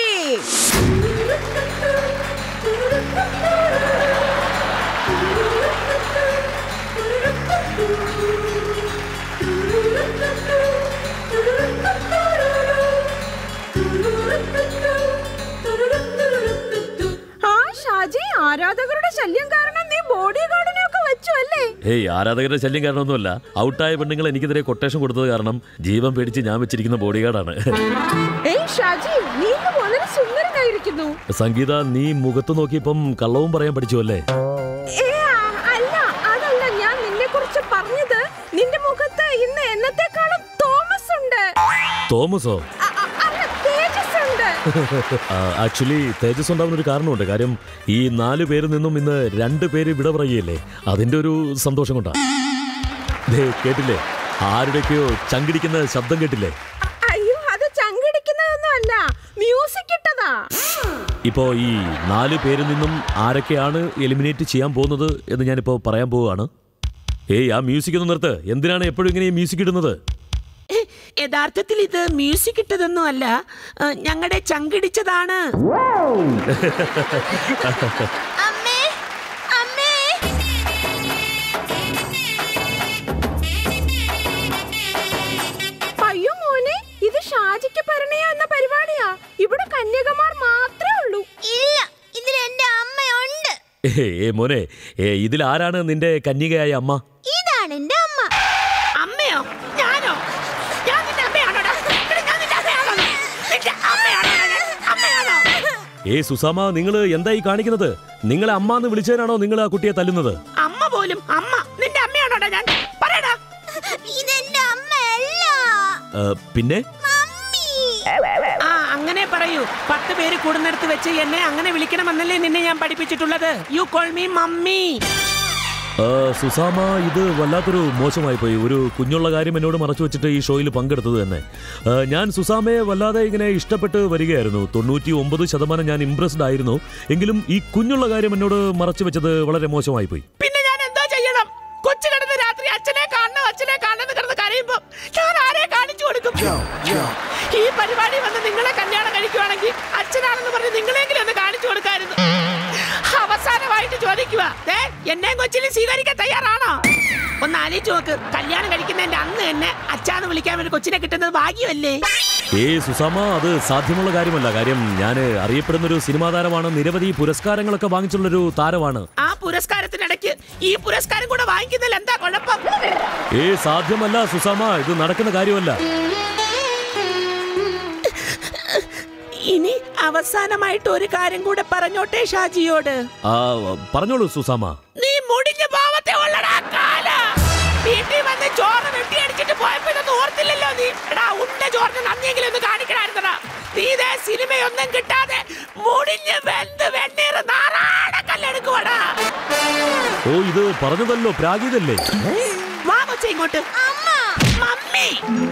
ആ ഷാജി ആരാധകരുടെ ശല്യം കാരണം നീ ബോഡി ഗാർഡിനെ ഒക്കെ വെച്ചു അല്ലേ ഏയ് ആരാധകരുടെ ശല്യം കാരണമൊന്നുമല്ല ഔട്ടായ പെണ്ണുങ്ങൾ എനിക്കെതിരെ കൊട്ടേഷൻ കൊടുത്തത് കാരണം ജീവൻ പേടിച്ച് ഞാൻ വെച്ചിരിക്കുന്ന ബോഡി ഗാർഡാണ് ഏയ് ഷാജി നീ ഇന്ന് വളരെ സുന്ദരനായിരിക്കുന്നു സംഗീത നീ മുഖത്ത് നോക്കിയപ്പം കള്ളവും പറയാൻ പഠിച്ചു അല്ലേ ഏ, ആ, അല്ല അതല്ല ഞാൻ നിന്നെ കുറിച്ച് പറഞ്ഞത് നിന്റെ മുഖത്ത് ഇന്ന് എന്നത്തെക്കാളും തോമസ് ഉണ്ട് തോമസോ അ- അ- അല്ല തേജസ് ഉണ്ട് ആക്ച്വലി തേജസ് ഉണ്ടാവുന്ന ഒരു കാരണമുണ്ട് കാര്യം ഈ നാല് പേരിൽ നിന്നും ഇന്ന് രണ്ട് പേര് വിട പറയുകയല്ലേ അതിന്റെ ഒരു സന്തോഷം കൊണ്ടാ ദേ, കേട്ടില്ലേ ആരുടെയൊക്കെയോ ചങ്കിടിക്കുന്ന ശബ്ദം കേട്ടില്ലേ അയ്യോ അത് ചങ്കിടിക്കുന്നതൊന്നും അല്ല മ്യൂസിക് ഇട്ടതാ ഇപ്പോ ഈ നാല് പേരിൽ നിന്നും ആരൊക്കെയാണ് എലിമിനേറ്റ് ചെയ്യാൻ പോകുന്നത് എന്ന് ഞാനിപ്പോ പറയാൻ പോവുകയാണ് ഏയ് ആ മ്യൂസിക് ഒന്ന് നിർത്ത് എന്തിനാണ് എപ്പോഴും ഇങ്ങനെ ഈ മ്യൂസിക് ഇടുന്നത് യഥാർത്ഥത്തിൽ ഇത് മ്യൂസിക് ഇട്ടതൊന്നും അല്ല ഞങ്ങളുടെ ചങ്കിടിച്ചതാണ് അയ്യോ മോനെ ഇത് ഷാജിക്ക് പരിണയം എന്ന പരിപാടിയാ ഇവിടെ കന്യകമാർ മാത്രമേ ഉള്ളൂ ഇല്ല ഇതിൽ എന്റെ അമ്മയുണ്ട് ഏ ഏ, മോനെ ഏ, ഇതിൽ ആരാണ് നിന്റെ കന്യകയായ അമ്മ ഇതാണ് എന്റെ അമ്മ അമ്മയോ ഞാനോ ഞാൻ നിന്റെ അമ്മയാണോടാ എടാ, ഞാൻ നിന്റെ അമ്മയാണോ നിന്റെ അമ്മയാണോടാ ഞാൻ? അമ്മയാണോ ഏ സുസാമ നിങ്ങൾ എന്തായി കാണിക്കുന്നത് നിങ്ങളെ അമ്മ എന്ന് വിളിച്ചതിനാണോ നിങ്ങൾ ആ കുട്ടിയെ തല്ലുന്നത് അമ്മ പോലും അമ്മ നിന്റെ അമ്മയാണോടാ ഞാൻ പറയടാ ഇതെന്റെ അമ്മയല്ല ഏ, പിന്നെ ആ അങ്ങനെ പറയൂ പത്ത് പേര് കൂടുന്നിടത്ത് വെച്ച് എന്നെ അങ്ങനെ വിളിക്കണമെന്നല്ലേ നിന്നെ ഞാൻ പഠിപ്പിച്ചിട്ടുള്ളത് യു കോൾ മീ മമ്മി ഏ, സുസാമ ഇത് വല്ലാത്തൊരു മോശമായി പോയി ഒരു കുഞ്ഞുള്ള കാര്യം എന്നോട് മറച്ചു വെച്ചിട്ട് ഈ ഷോയിൽ പങ്കെടുത്തത് തന്നെ ഏ, ഞാൻ സുസാമയെ വല്ലാതെ ഇങ്ങനെ ഇഷ്ടപ്പെട്ട് വരികയായിരുന്നു തൊണ്ണൂറ്റി ഒമ്പത് ശതമാനം ഞാൻ ഇംപ്രസ്ഡ് ആയിരുന്നു എങ്കിലും ഈ കുഞ്ഞുള്ള കാര്യം എന്നോട് മറച്ചു വെച്ചത് വളരെ മോശമായി പോയി പിന്നെ ഞാൻ എന്തോ ചെയ്യണം കൊച്ചു കിടന്ന് രാത്രി അച്ഛനെ കാണണം അച്ഛനെ കാണണം കിടന്ന് കരയുമ്പോ ഞാൻ ആരെ കാണിച്ചു കൊടുക്കും ഈ പരിപാടി വന്ന് നിങ്ങളെ കല്യാണം കഴിക്കുവാണെങ്കിൽ അച്ഛനാണെന്ന് പറഞ്ഞ് നിങ്ങളെങ്കിലും ഒന്ന് കാണിച്ചു കൊടുക്കായിരുന്നു അവസാനമായിട്ട് ചോദിക്കുക ദേ, എന്നെയും കൊച്ചിലും സ്വീകരിക്കാൻ തയ്യാറാണോ ഒന്ന് ആലോചിച്ച് നോക്ക് കല്യാണം കഴിക്കുന്നതിന്റെ അന്ന് തന്നെ അച്ഛാന്ന് വിളിക്കാൻ വേണ്ടി കൊച്ചിനെ കിട്ടുന്നത് ഭാഗ്യമല്ലേ ഏ സുസാമ അത് സാധ്യമുള്ള കാര്യമല്ല കാര്യം ഞാൻ അറിയപ്പെടുന്ന ഒരു സിനിമാ താരമാണ് നിരവധി പുരസ്കാരങ്ങളൊക്കെ വാങ്ങിച്ചുള്ളൊരു താരമാണ് ആ പുരസ്കാരത്തിനിടയ്ക്ക് ഈ പുരസ്കാരം കൂടെ വാങ്ങിക്കുന്നതിൽ എന്താ കുഴപ്പം ഏ സാധ്യമല്ല സുസാമ ഇത് നടക്കുന്ന കാര്യമല്ല ഇനി അവസാനമായിട്ട് ഒരു കാര്യം കൂടെ പറഞ്ഞോട്ടെ ഷാജിയോട് ആ പറഞ്ഞോളൂ സുസാമ നീ മുടിഞ്ഞ പാവത്തെ ഉള്ളടാ കാല വീട്ടിൽ വന്ന് ചോറ് വെട്ടി അടിച്ചിട്ട് പോയപ്പോ ഇതൊന്നും ഓർത്തില്ലല്ലോ നീ എടാ ഉണ്ട ചോറിന് നന്ദിയെങ്കിലും ഒന്ന് കാണിക്കണായിരുന്നടാ നീ ഇതേ സിനിമയൊന്നും കിട്ടാതെ മുടിഞ്ഞ് വെന്ത് വെണ്ണീറ് നാറാടക്കല്ലെടുക്കുവാടാ ഓ ഇത് പറഞ്ഞതല്ലോ പ്രാഗീതല്ലേ വാ കൊച്ചേ ഇങ്ങോട്ട് മമ്മി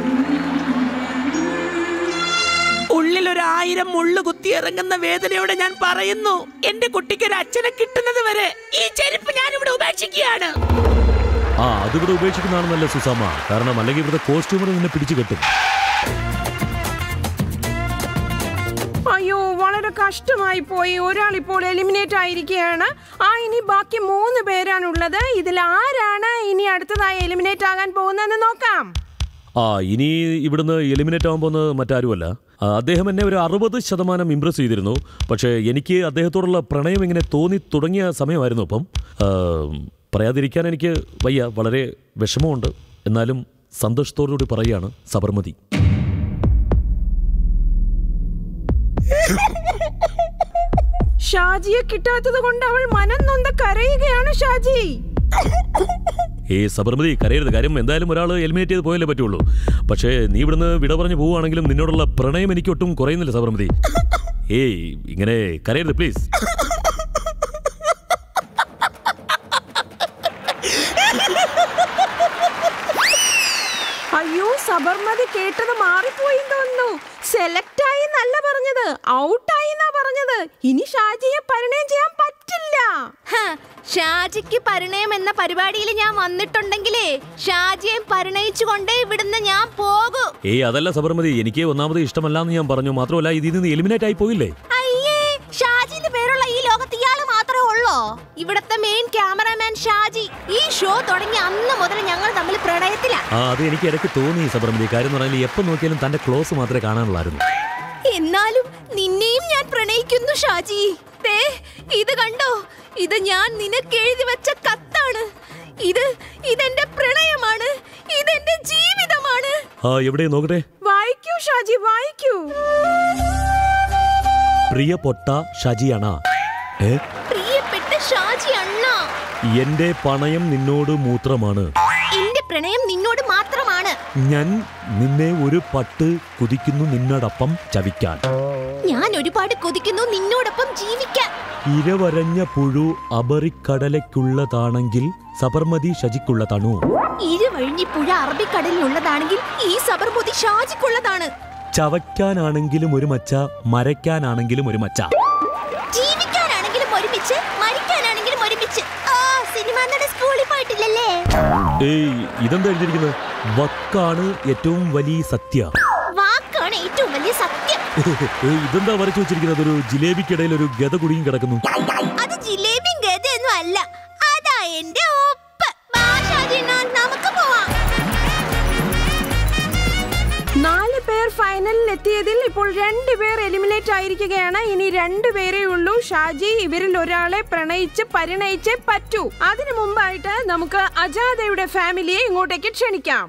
ഉള്ളിൽ ഒരു ആയിരം മുള്ളു കുത്തി ഇറങ്ങുന്ന വേദനയോടെ ഞാൻ പറയുന്നു എന്റെ കുട്ടിക്ക് ഒരു അച്ഛനെ കിട്ടുന്നത് വരെ ഈ ചെരുപ്പ് ഞാൻ ഇവിടെ ഉപേക്ഷിക്കുകയാണ് ആ അതിവിടെ ഉപേക്ഷിക്കുന്നതാണെന്നല്ല സുസാമ കാരണം അല്ലെങ്കിൽ ഇവിടുത്തെ കോസ്റ്റ്യൂമർ നിന്നെ പിടിച്ചു കെട്ടും അയ്യോ വളരെ കഷ്ടമായി പോയി ഒരാൾ ഇപ്പോൾ എലിമിനേറ്റ് ആയിരിക്കുകയാണ് ആ ഇനി ബാക്കി മൂന്ന് പേരാണുള്ളത് ഇതിൽ ആരാണ് ഇനി അടുത്തതായി എലിമിനേറ്റ് ആകാൻ പോകുന്നതെന്ന് നോക്കാം ആ ഇനി ഇവിടുന്ന് എലിമിനേറ്റ് ആകാൻ പോകുന്നത് മറ്റാരുമല്ല ആ, അദ്ദേഹം എന്നെ ഒരു അറുപത് ശതമാനം ഇമ്പ്രസ് ചെയ്തിരുന്നു പക്ഷേ എനിക്ക് അദ്ദേഹത്തോടുള്ള പ്രണയം ഇങ്ങനെ തോന്നി തുടങ്ങിയ സമയമായിരുന്നു അപ്പം ആ, പറയാതിരിക്കാൻ എനിക്ക് വയ്യ വളരെ വിഷമമുണ്ട് എന്നാലും സന്തോഷത്തോടുകൂടി പറയുകയാണ് സബർമതി ഷാജിയെ കിട്ടാത്തത് കൊണ്ട് അവൾ മനം നൊന്ത് കരയുകയാണ് ഷാജി ഏ സബർമതി കരയരുത് കാര്യം എന്തായാലും ഒരാൾ എലിമിനേറ്റ് ചെയ്ത് പോയാലേ പറ്റുള്ളൂ പക്ഷേ നീ ഇവിടുന്ന് വിട പറഞ്ഞു പോവുകയാണെങ്കിലും നിന്നോടുള്ള പ്രണയം എനിക്ക് ഒട്ടും കുറയുന്നില്ല സബർമതി ഏയ് ഇങ്ങനെ കരയരുത് പ്ലീസ് അയ്യോ സബർമതി കേട്ടത് മാറിപ്പോയി തോന്നുന്നു സെലക്ട് ആയി എന്നല്ല പറഞ്ഞത് ഔട്ടായി എന്നാ പറഞ്ഞത് ഇനി ഷാജിയെ പരിണയം ചെയ്യാൻ പറ്റില്ല ഷാജിക്ക് പരിണയം എന്ന പരിപാടിയിൽ ഞാൻ വന്നിട്ടുണ്ടെങ്കിലേ ഷാജിയെ പരിണയിച്ചുകൊണ്ടേ ഇവിടുന്ന് ഞാൻ പോകൂ ഏയ് അതല്ല സബർമതി എനിക്ക് ഒന്നാമത് ഇഷ്ടമല്ലാന്ന് ഞാൻ പറഞ്ഞു മാത്രമല്ല ഇതിൽ നിന്ന് എലിമിനേറ്റ് ആയി പോയില്ലേ അയ്യേ ഷാജിന്റെ പേരുള്ള ഈ ലോകത്ത് ഇയാള് മാത്രമേ ഉള്ളോ ഇവിടത്തെ മെയിൻ ക്യാമറാമാൻ ഷാജി ഈ ഷോ തുടങ്ങി അന്ന് മുതൽ ഞങ്ങൾ തമ്മിൽ പ്രണയത്തിലാ ആ അത് എനിക്ക് ഇടയ്ക്ക് തോന്നി സബർമതി കാര്യം എന്ന് പറഞ്ഞാൽ എപ്പോൾ നോക്കിയാലും തന്റെ ക്ലോസ് മാത്രമേ കാണാനുള്ളായിരുന്നു എന്നാലും നിന്നെയും ഞാൻ പ്രണയിക്കുന്നു ഷാജി ദേ ഇത് കണ്ടോ ഇത് ഞാൻ നിനക്ക് എഴുതി വെച്ച കത്താണ് ഇത് ഇതെന്റെ പ്രണയമാണ് ഇതെന്റെ ജീവിതമാണ് ആ എവിടെ നോക്കട്ടെ വായിക്കൂ ഷാജി വായിക്കൂ പ്രിയ പൊട്ട ഷജിയണ ഏ പ്രിയപ്പെട്ട ഷാജി അണ്ണ എന്റെ പണയം നിന്നോട് മൂത്രമാണ് എന്റെ പ്രണയം നിന്നോട് മാത്രമാണ് ഞാൻ നിന്നെ ഒരു പട്ട് കുതിക്കുന്നു നിന്നോടൊപ്പം ചവിക്കാൻ ഞാൻ ഒരുപാട് കൊതിക്കുന്നു നിന്നോടൊപ്പം ജീവിക്കാൻ ഇരവരഞ്ഞ പുഴു അബറിക്കടലയ്ക്കുള്ളതാണെങ്കിൽ സബർമതി ഷജിക്കുള്ളതാണോ ഇരുവഴിഞ്ഞി പുഴ അറബിക്കടലിലുള്ളതാണെങ്കിൽ ഈ സബർമതി ഷാജിക്കുള്ളതാണ് ചവയ്ക്കാനാണെങ്കിലും ഒരു മച്ച മരയ്ക്കാനാണെങ്കിലും ഒരു മച്ച ജീവിക്കാനാണെങ്കിലും ഒരുമിച്ച് മരിക്കാനാണെങ്കിലും ഒരുമിച്ച് ആ സിനിമ നട സ്കൂളിൽ പോയിട്ടില്ലല്ലേ ഏയ് ഇതെന്താ എഴുതിയിരിക്കുന്നത് വക്കാണ് ഏറ്റവും വലിയ സത്യ വാക്കാണ് ഏറ്റവും വലിയ സത്യം ഏയ് ഇതെന്താ വരച്ചു വെച്ചിരിക്കുന്നത് ഒരു ജിലേബിക്കിടയിൽ ഒരു ഗത കുടുങ്ങി കിടക്കുന്നു അത് ജിലേബിയും ഗതയൊന്നും അല്ല അതാ എന്റെ ഒപ്പ് വാ ഷാജിണ്ണ, നമുക്ക് പോവാം നാല് പേർ ഫൈനലിൽ എത്തിയതിൽ ഇപ്പോൾ രണ്ട് പേർ എലിമിനേറ്റ് ആയിരിക്കുകയാണ് ഇനി രണ്ട് പേരേ ഉള്ളൂ ഷാജി ഇവരിൽ ഒരാളെ പ്രണയിച്ച് പരിണയിച്ചേ പറ്റൂ അതിനു മുമ്പായിട്ട് നമുക്ക് അജാദയുടെ ഫാമിലിയെ ഇങ്ങോട്ടേക്ക് ക്ഷണിക്കാം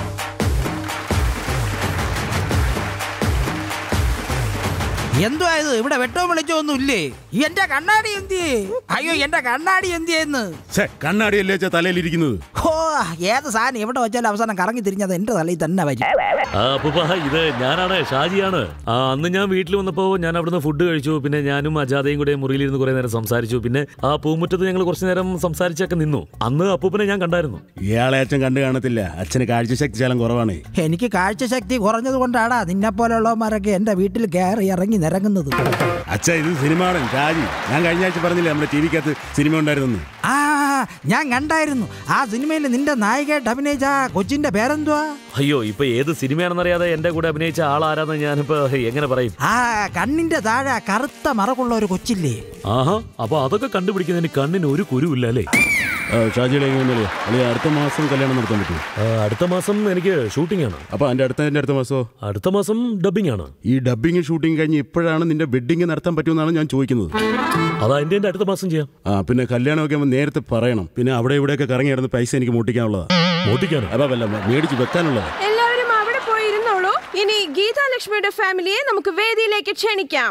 എന്തുവാ ഇത് ഇവിടെ വെട്ടോ വിളിച്ചോ ഒന്നും ഇല്ലേ എന്റെ കണ്ണാടി എന്തിയേ അയ്യോ എന്റെ കണ്ണാടി എന്തിയെന്ന് കണ്ണാടിയല്ലേ വെച്ചാ തലയിലിരിക്കുന്നത് ഹോ ഏത് സാധനം എവിടെ വെച്ചാലും അവസാനം കറങ്ങി തിരിഞ്ഞത് എന്റെ തലയിൽ തന്നെ വരും ആ അപ്പൂപ്പ ഇത് ഞാനാണ് ഷാജിയാണ് ആ അന്ന് ഞാൻ വീട്ടിൽ വന്നപ്പോൾ ഞാൻ അവിടുന്ന് ഫുഡ് കഴിച്ചു പിന്നെ ഞാനും അജാദയും കൂടെ മുറിയിലിരുന്ന് കുറെ നേരം സംസാരിച്ചു പിന്നെ ആ പൂമുറ്റത്ത് ഞങ്ങൾ കുറച്ചു നേരം സംസാരിച്ചൊക്കെ നിന്നു അന്ന് അപ്പൂപ്പനെ ഞാൻ കണ്ടായിരുന്നു ഇയാളെ അച്ഛൻ കണ്ടു കാണത്തില്ല അച്ഛന് കാഴ്ചശക്തി ശാലം കുറവാണ് എനിക്ക് കാഴ്ചശക്തി കുറഞ്ഞത് കൊണ്ടാടാ നിന്നെ പോലെയുള്ളവന്മാരൊക്കെ എന്റെ വീട്ടിൽ കയറി ഇറങ്ങി നിരങ്ങുന്നത് അച്ഛ ഇത് സിനിമയാണ് ഷാജി ഞാൻ കഴിഞ്ഞ ആഴ്ച പറഞ്ഞില്ലേ നമ്മുടെ ടി വിക്കകത്ത് സിനിമ ഉണ്ടായിരുന്നു ആ ഞാൻ കണ്ടായിരുന്നു ആ സിനിമയിൽ നിന്റെ നായികയായിട്ട് അഭിനയിച്ച ആ കൊച്ചിന്റെ പേരെന്തുവാ അയ്യോ ഇപ്പൊ ഏത് സിനിമയാണെന്നറിയാതെ എന്റെ കൂടെ അഭിനയിച്ച ആളാരാന്ന് ഞാനിപ്പോ എങ്ങനെ പറയും ആ കണ്ണിന്റെ താഴെ ആ കറുത്ത മറകുള്ള ഒരു കൊച്ചില്ലേ ആഹാ അപ്പൊ അതൊക്കെ കണ്ടുപിടിക്കുന്നതിന് കണ്ണിന് ഒരു കുരുവില്ല അല്ലേ ഷാജിയുടെ എങ്ങനെയല്ലേ അല്ലെ അടുത്ത മാസം കല്യാണം നടത്താൻ പറ്റുമോ അടുത്ത മാസം എനിക്ക് ഷൂട്ടിംഗ് ആണ് അപ്പൊ അതിന്റെ അടുത്ത അതിന്റെ അടുത്ത മാസമോ അടുത്ത മാസം ഡബിംഗ് ആണ് ഈ ഡബിങ് ഷൂട്ടിംഗ് കഴിഞ്ഞ് ഇപ്പോഴാണ് നിന്റെ വെഡിങ് നടത്താൻ പറ്റുമെന്നാണ് ഞാൻ ചോദിക്കുന്നത് അതാ എന്റെ എന്റെ അടുത്ത മാസം ചെയ്യാം ആ പിന്നെ കല്യാണമൊക്കെ ആകുമ്പോൾ നേരത്തെ പറയണം പിന്നെ അവിടെ ഇവിടെയൊക്കെ കറങ്ങി കിടന്ന് പൈസ എനിക്ക് മോട്ടിക്കാനുള്ളതാ മോട്ടിക്കാനോ അപ്പൊ വല്ല മേടിച്ച് വെക്കാനുള്ളതാ എല്ലാവരും അവിടെ പോയി ഇരുന്നോളൂ ഇനി ഗീതാലക്ഷ്മിയുടെ ഫാമിലിയെ നമുക്ക് വേദിയിലേക്ക് ക്ഷണിക്കാം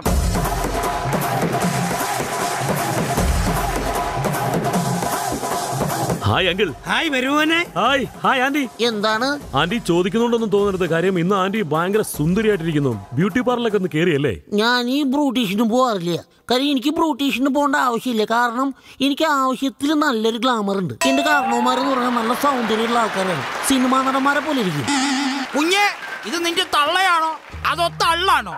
ഹായ് അങ്കിൾ ഹായ് വരുവനെ ഹായ് ഹായ് ആന്റി എന്താണ് ആന്റി ചോദിക്കുന്നുണ്ടൊന്നും തോന്നരുത് കാര്യം ഇന്ന് ആന്റി ഭയങ്കര സുന്ദരിയായിട്ടിരിക്കുന്നു ബ്യൂട്ടി പാർലറിലൊക്കെ ഒന്ന് കയറിയല്ലേ ഞാൻ ഈ ബ്രൂട്ടീഷിന് പോകാറില്ല കാര്യം എനിക്ക് ബ്രൂട്ടീഷിന് പോകേണ്ട ആവശ്യമില്ല കാരണം എനിക്ക് ആവശ്യത്തിൽ നല്ലൊരു ഗ്ലാമർ ഉണ്ട് എന്റെ കാരണവന്മാരെന്ന് പറഞ്ഞാൽ നല്ല സൗന്ദര്യമുള്ള ആൾക്കാരാണ് സിനിമാ നടന്മാരെ പോലെ ഇരിക്കും കുഞ്ഞെ ഇത് നിന്റെ തള്ളയാണോ അതോ തള്ളാണോ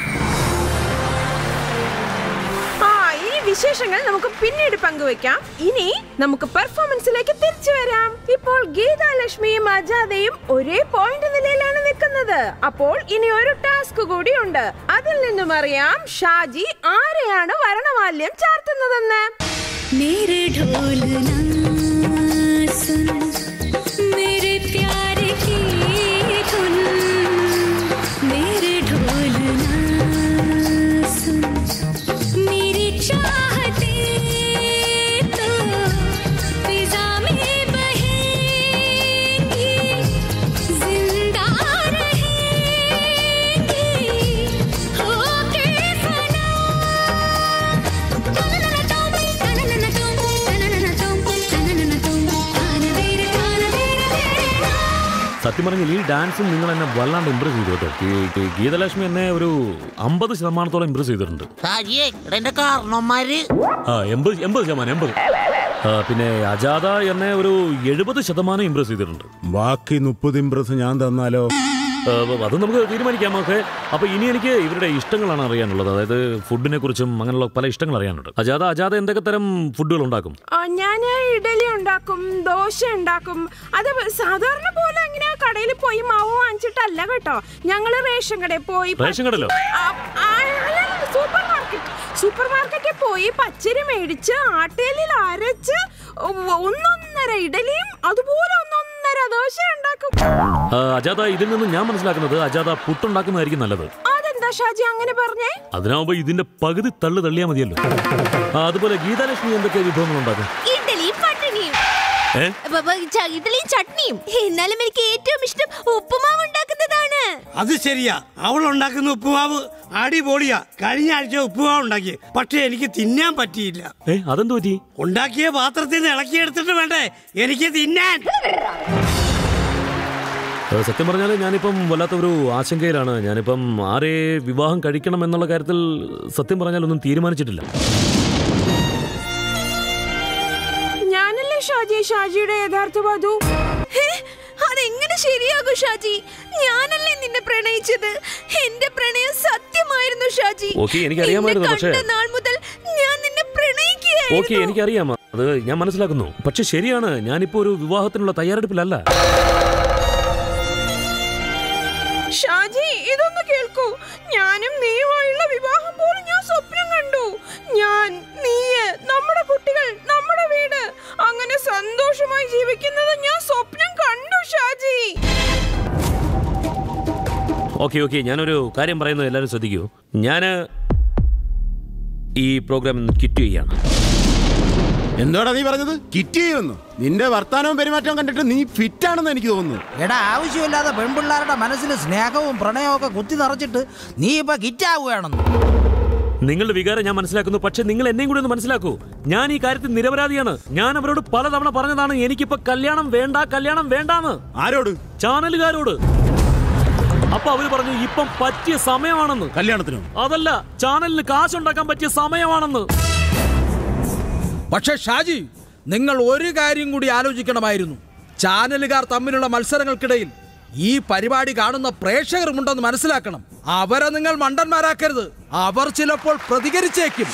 ആ ഈ വിശേഷങ്ങൾ നമുക്ക് പിന്നീട് പങ്കുവെക്കാം ഇനി നമുക്ക് പെർഫോമൻസിലേക്ക് തിരിച്ചു വരാം ഇപ്പോൾ ഗീതാലക്ഷ്മിയും അജാദയും ഒരേ പോയിന്റ് നിലയിലാണ് നിൽക്കുന്നത് അപ്പോൾ ഇനി ഒരു ടാസ്ക് കൂടി ഉണ്ട് അതിൽ നിന്നും അറിയാം ഷാജി ആരെയാണ് വരണമാല്യം ചാർത്തുന്നതെന്ന് मेरे ढोल ना सुन मेरे प्यार की धुन मेरे ढोल ना सुन मेरी चाहते तो फिजा में बहेंगी जिंदा रहेंगी होके फना സത്യം പറഞ്ഞാൽ ഈ ഡാൻസും നിങ്ങൾ എന്നെ വല്ലാണ്ട് ഇമ്പ്രസ് ചെയ്തു കേട്ടോ ഈ- ഈ ഗീതലക്ഷ്മി എന്നെ ഒരു അമ്പത് ശതമാനത്തോളം ഇമ്പ്രസ് ചെയ്തിട്ടുണ്ട് സാരിയേ ഇവിടെ എന്റെ കാരണവന്മാര് ആ എൺപത് എൺപത് ശതമാനം എൺപത് ആ, പിന്നെ അജാദ എന്നെ ഒരു എഴുപത് ശതമാനം ഇമ്പ്രസ് ചെയ്തിട്ടുണ്ട് ബാക്കി മുപ്പത് ഇംപ്രസ് ഞാൻ തന്നാലോ ഏ, അത് നമുക്ക് തീരുമാനിക്കാം ഓക്കെ അപ്പൊ ഇനി എനിക്ക് ഇവരുടെ ഇഷ്ടങ്ങളാണ് അറിയാനുള്ളത് അതായത് ഫുഡിനെ കുറിച്ചും അങ്ങനെയുള്ള പല ഇഷ്ടങ്ങൾ അറിയാനുണ്ട് അജാത അജാത എന്തൊക്കെ തരം ഫുഡുകൾ ഉണ്ടാക്കും ഞാൻ ഇഡലി ഉണ്ടാക്കും ദോശ ഉണ്ടാക്കും അത് സാധാരണ പോലെ അങ്ങനെ കടയിൽ പോയി മാവ് വാങ്ങിച്ചിട്ടല്ല കേട്ടോ ഞങ്ങള് റേഷൻ കടയിൽ പോയി പ- റേഷൻ കടയിലോ? ആ, ആ, അല്ല, സൂപ്പർ മാർക്കറ്റ് സൂപ്പർ മാർക്കറ്റിൽ പോയി പച്ചരി മേടിച്ച് ആട്ടേലിൽ അരച്ച് ഒ- ഒന്നൊന്നര ഇഡലിയും അതുപോലെ ഒന്നൊന്നര ദോശ ഉണ്ടാക്കും ആ, അജാത ഇതിൽ നിന്ന് ഞാൻ മനസ്സിലാക്കുന്നത് അജാത പുട്ടുണ്ടാക്കുന്നതായിരിക്കും നല്ലത് അതെന്താ ഷാജി അങ്ങനെ പറഞ്ഞേ അതിനാവുമ്പോ ഇതിന്റെ പകുതി തള്ളു തള്ളിയാ മതിയല്ലോ ആ, അതുപോലെ ഗീതാലക്ഷ്മി എന്തൊക്കെ വിഭവങ്ങൾ ഉണ്ടാക്കും ഇഡലിയും പട്ടിണിയും ഏ ബ- ബ- ച- ഇഡലിയും ചട്നിയും എന്നാലും എനിക്ക് ഏറ്റവും ഇഷ്ടം ഉപ്പുമാവ് ഉണ്ടാക്കുന്നതാണ് അത് ശരിയാ അവൾ ഉണ്ടാക്കുന്ന ഉപ്പുമാവ് അടിപൊളിയാ കഴിഞ്ഞ ആഴ്ച ഉപ്പുമാവ് ഉണ്ടാക്കി പക്ഷെ എനിക്ക് തിന്നാൻ പറ്റിയില്ല ഏ അതെന്ത് പറ്റി ഉണ്ടാക്കിയ പാത്രത്തിൽ നിന്ന് ഇളക്കിയെടുത്തിട്ട് വേണ്ടേ എനിക്ക് തിന്നാൻ ഏ, സത്യം പറഞ്ഞാൽ ഞാനിപ്പം വല്ലാത്ത ഒരു ആശങ്കയിലാണ് ഞാനിപ്പം ആരെ വിവാഹം കഴിക്കണം എന്നുള്ള കാര്യത്തിൽ സത്യം പറഞ്ഞാൽ ഒന്നും തീരുമാനിച്ചിട്ടില്ല ഞാനല്ലേ ഷാജി ഷാജിയുടെ യഥാർത്ഥ വധു ഹേ, അതെങ്ങനെ ശരിയാകും ഷാജി ഞാനല്ലേ നിന്നെ പ്രണയിച്ചത് എന്റെ പ്രണയം സത്യമായിരുന്നു ഷാജി ഓക്കേ, എനിക്കറിയാമായിരുന്നു, എന്നെ പക്ഷേ- കണ്ട നാൾ മുതൽ ഞാൻ നിന്നെ പ്രണയിക്കുകയായിരുന്നു ഓക്കെ എനിക്കറിയാം അത് ഞാൻ മനസ്സിലാക്കുന്നു പക്ഷെ ശരിയാണ് ഞാനിപ്പോ ഒരു വിവാഹത്തിനുള്ള തയ്യാറെടുപ്പിലല്ല ഷാജി ഇതൊന്ന് കേൾക്കൂ ഞാനും നീയുമായുള്ള വിവാഹം പോലും ഞാൻ സ്വപ്നം കണ്ടു ഞാൻ നീയ് നമ്മുടെ കുട്ടികൾ നമ്മുടെ വീട് അങ്ങനെ സന്തോഷമായി ജീവിക്കുന്നത് ഞാൻ സ്വപ്നം കണ്ടു ഷാജി ഓക്കെ ഓക്കെ ഞാനൊരു കാര്യം പറയുന്നത് എല്ലാവരും ശ്രദ്ധിക്കൂ ഞാൻ ഈ പ്രോഗ്രാം ഇന്ന് കിറ്റ് ചെയ്യാണ് എന്തോടാ നീ പറഞ്ഞത് കിറ്റ് ചെയ്യുമെന്നു നിന്റെ വർത്താനവും പെരുമാറ്റവും കണ്ടിട്ട് നീ ഫിറ്റ് ആണെന്ന് എനിക്ക് തോന്നുന്നു എടാ ആവശ്യമില്ലാതെ പെൺപിള്ളേരുടെ മനസ്സിൽ സ്നേഹവും പ്രണയവും ഒക്കെ കുത്തി നിറച്ചിട്ട് നീ ഇപ്പൊ കിറ്റാവുകയാണെന്ന് നിങ്ങളുടെ വികാരം ഞാൻ മനസ്സിലാക്കുന്നു പക്ഷെ നിങ്ങൾ എന്നെയും കൂടി ഒന്ന് മനസ്സിലാക്കൂ ഞാൻ ഈ കാര്യത്തിൽ നിരപരാധിയാണ് ഞാൻ അവരോട് പലതവണ പറഞ്ഞതാണ് എനിക്കിപ്പോ കല്യാണം വേണ്ട കല്യാണം വേണ്ടാന്ന് ആരോട് ചാനലുകാരോട് അപ്പൊ അവര് പറഞ്ഞു ഇപ്പം പറ്റിയ സമയമാണെന്ന് കല്യാണത്തിനോ അതല്ല ചാനലിന് കാശുണ്ടാക്കാൻ പറ്റിയ സമയമാണെന്ന് പക്ഷെ ഷാജി നിങ്ങൾ ഒരു കാര്യം കൂടി ആലോചിക്കണമായിരുന്നു ചാനലുകാർ തമ്മിലുള്ള മത്സരങ്ങൾക്കിടയിൽ ഈ പരിപാടി കാണുന്ന പ്രേക്ഷകരുമുണ്ടെന്ന് മനസ്സിലാക്കണം അവരെ നിങ്ങൾ മണ്ടന്മാരാക്കരുത് അവർ ചിലപ്പോൾ പ്രതികരിച്ചേക്കും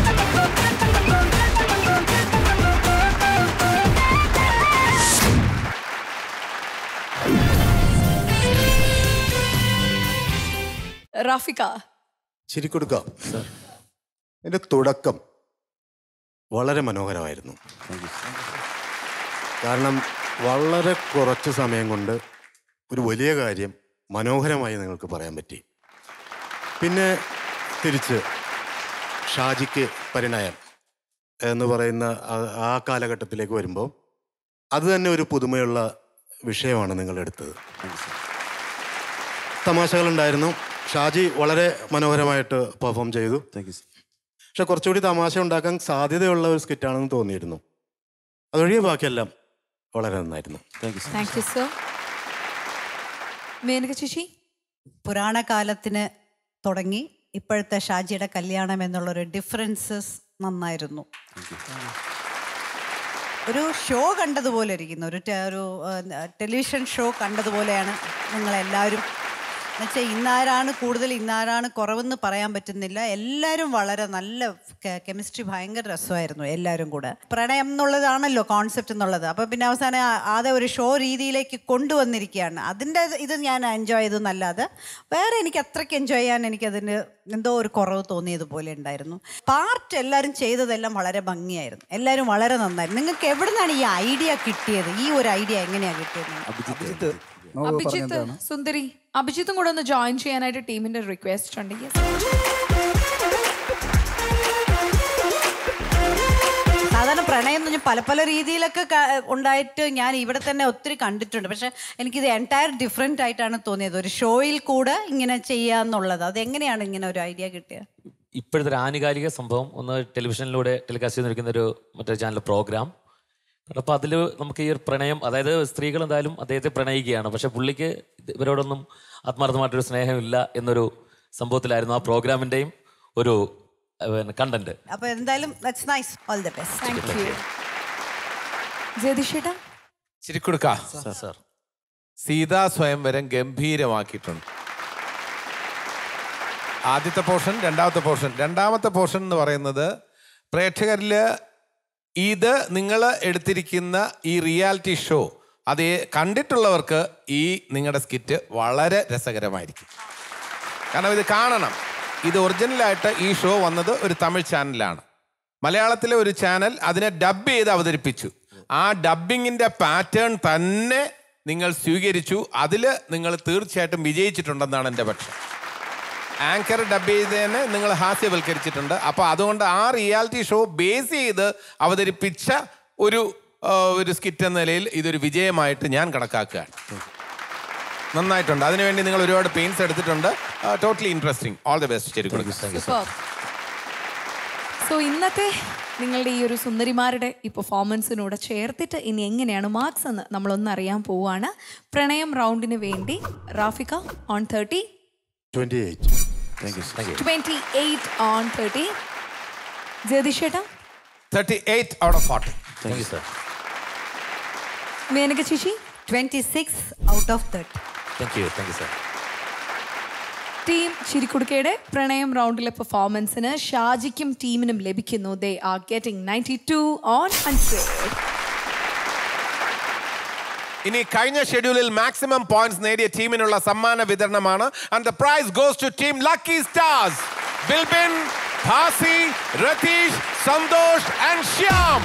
റാഫിക ശരിക്കൊടുക്കാം എൻ്റെ തുടക്കം വളരെ മനോഹരമായിരുന്നു കാരണം വളരെ കുറച്ച് സമയം കൊണ്ട് ഒരു വലിയ കാര്യം മനോഹരമായി നിങ്ങൾക്ക് പറയാൻ പറ്റി പിന്നെ തിരിച്ച് ഷാജിക്ക് പരിണയം എന്ന് പറയുന്ന ആ- ആ കാലഘട്ടത്തിലേക്ക് വരുമ്പോൾ അത് തന്നെ ഒരു പുതുമയുള്ള വിഷയമാണ് നിങ്ങൾ എടുത്തത് തമാശകളുണ്ടായിരുന്നു ഷാജി വളരെ മനോഹരമായിട്ട് പെർഫോം ചെയ്തു പക്ഷെ കുറച്ചുകൂടി തമാശ ഉണ്ടാക്കാൻ സാധ്യതയുള്ള ഒരു സ്കിറ്റാണെന്ന് തോന്നിയിരുന്നു അതൊഴികെ ബാക്കിയെല്ലാം വളരെ നന്നായിരുന്നു thank you thank you sir Menaka ചേച്ചി പുരാണകാലത്തിന് തുടങ്ങി ഇപ്പോഴത്തെ ഷാജിയുടെ കല്യാണം എന്നുള്ളൊരു ഡിഫറൻസസ് നന്നായിരുന്നു ഒരു ഷോ കണ്ടതുപോലെ ഇരിക്കുന്നു ഒരു ടെ- ഒരു ടെലിവിഷൻ ഷോ കണ്ടതുപോലെയാണ് നിങ്ങളെല്ലാവരും എന്നുവെച്ചാൽ ഇന്നാരാണ് കൂടുതൽ ഇന്നാരാണ് കുറവെന്ന് പറയാൻ പറ്റുന്നില്ല എല്ലാവരും വളരെ നല്ല കെമിസ്ട്രി ഭയങ്കര രസമായിരുന്നു എല്ലാവരും കൂടെ പ്രണയം എന്നുള്ളതാണല്ലോ കോൺസെപ്റ്റ് എന്നുള്ളത് അപ്പോൾ പിന്നെ അവസാനം ആ- ആദ്യം ഒരു ഷോ രീതിയിലേക്ക് കൊണ്ടുവന്നിരിക്കുകയാണ് അതിൻ്റെ ഇത് ഞാൻ എൻജോയ് ചെയ്തെന്നല്ലാതെ വേറെ എനിക്ക് അത്രയ്ക്ക് എൻജോയ് ചെയ്യാൻ എനിക്കതിന് എന്തോ ഒരു കുറവ് തോന്നിയതുപോലെ ഉണ്ടായിരുന്നു പാർട്ട് എല്ലാവരും ചെയ്തതെല്ലാം വളരെ ഭംഗിയായിരുന്നു എല്ലാവരും വളരെ നന്നായിരുന്നു നിങ്ങൾക്ക് എവിടെ നിന്നാണ് ഈ ഐഡിയ കിട്ടിയത് ഈ ഒരു ഐഡിയ എങ്ങനെയാണ് കിട്ടിയത് അഭിജിത്ത് അഭിജിത്ത് സുന്ദരി അഭിജിത്തും കൂടെ ഒന്ന് ജോയിൻ ചെയ്യാനായിട്ട് ടീമിന്റെ റിക്വസ്റ്റ് ഉണ്ട് Yes. സാധാരണ പ്രണയം എന്ന് പറഞ്ഞാൽ പല പല രീതിയിലൊക്കെ ക- ഉണ്ടായിട്ട് ഞാൻ ഇവിടെ തന്നെ ഒത്തിരി കണ്ടിട്ടുണ്ട് പക്ഷെ എനിക്കിത് എൻറ്റയർ ഡിഫറെൻ്റ് ആയിട്ടാണ് തോന്നിയത് ഒരു ഷോയിൽ കൂടെ ഇങ്ങനെ ചെയ്യാന്നുള്ളത് അതെങ്ങനെയാണ് ഇങ്ങനെ ഒരു ഐഡിയ കിട്ടിയത് ഇപ്പോഴത്തെ ഒരു ആനുകാലിക സംഭവം ഒന്ന് ടെലിവിഷനിലൂടെ ടെലികാസ്റ്റ് ചെയ്തിരിക്കുന്ന ഒരു മറ്റേ ചാനൽ പ്രോഗ്രാം അപ്പോൾ അതിൽ നമുക്ക് ഈ ഒരു പ്രണയം അതായത് സ്ത്രീകൾ എന്തായാലും അദ്ദേഹത്തെ പ്രണയിക്കുകയാണ് പക്ഷെ പുള്ളിക്ക് ഇത് ഇവരോടൊന്നും ആത്മാർത്ഥമായിട്ടൊരു സ്നേഹമില്ല എന്നൊരു സംഭവത്തിലായിരുന്നു ആ പ്രോഗ്രാമിൻ്റെയും ഒരു കണ്ടന്റ് അപ്പോൾ എന്തായാലും that's nice all the best thank you ജയതിഷേട്ടാ ശരിക്കൊടുക്ക സാർ സീതാ സ്വയംവരം ഗംഭീരമാക്കിയിട്ടുണ്ട് ആദ്യത്തെ പോർഷൻ രണ്ടാമത്തെ പോർഷൻ രണ്ടാമത്തെ പോർഷൻ എന്ന് പറയുന്നത് പ്രേക്ഷകരിൽ ഇത് നിങ്ങൾ എടുത്തിരിക്കുന്ന ഈ റിയാലിറ്റി ഷോ അത് കണ്ടിട്ടുള്ളവർക്ക് ഈ നിങ്ങളുടെ സ്കിറ്റ് വളരെ രസകരമായിരിക്കും കാരണം ഇത് കാണണം ഇത് ഒറിജിനലായിട്ട് ഈ ഷോ വന്നത് ഒരു തമിഴ് ചാനലാണ് മലയാളത്തിലെ ഒരു ചാനൽ അതിനെ ഡബ് ചെയ്ത് അവതരിപ്പിച്ചു ആ ഡബിങ്ങിൻ്റെ പാറ്റേൺ തന്നെ നിങ്ങൾ സ്വീകരിച്ചു അതിൽ നിങ്ങൾ തീർച്ചയായിട്ടും വിജയിച്ചിട്ടുണ്ടെന്നാണ് എൻ്റെ പക്ഷം ആങ്കർ ഡബ് ചെയ്തതിനെ നിങ്ങൾ ഹാസ്യവൽക്കരിച്ചിട്ടുണ്ട് അപ്പോൾ അതുകൊണ്ട് ആ റിയാലിറ്റി ഷോ ബേസ് ചെയ്ത് അവതരിപ്പിച്ച ഒരു ആ, ഒരു സ്കിറ്റ് എന്ന നിലയിൽ ഇതൊരു വിജയമായിട്ട് ഞാൻ കണക്കാക്കുകയാണ് നന്നായിട്ടുണ്ട് അതിനുവേണ്ടി നിങ്ങൾ ഒരുപാട് പെയിൻസ് എടുത്തിട്ടുണ്ട് totally interesting all the best ശരി Superb. സോ ഇന്നത്തെ നിങ്ങളുടെ ഈ ഒരു സുന്ദരിമാരുടെ ഈ പെർഫോമൻസിനോട് ചേർത്തിട്ട് ഇനി എങ്ങനെയാണ് മാർക്സ് എന്ന് നമ്മളൊന്ന് അറിയാൻ പോവാണ് പ്രണയം റൗണ്ടിന് വേണ്ടി Rafika on thirty twenty eight twenty eight on thirty ജഗദീഷേട്ടാ thirty eight out of forty thank you sir Menaka ചേച്ചി twenty six out of thirty thank you thank you sir team ചിരിക്കുടുക്കയുടെ പ്രണയം റൗണ്ടിലെ പെർഫോമൻസിന് ഷാജിക്കും ടീമിനും ലഭിക്കുന്നു they are getting ninety two on hundred ഇനി കഴിഞ്ഞ ഷെഡ്യൂളിൽ മാക്സിമം പോയിന്റ്സ് നേടിയ ടീമിനുള്ള സമ്മാന വിതരണമാണ് and the prize goes to team lucky stars Bilbin Bhasi Ratheesh Santhosh and Shyam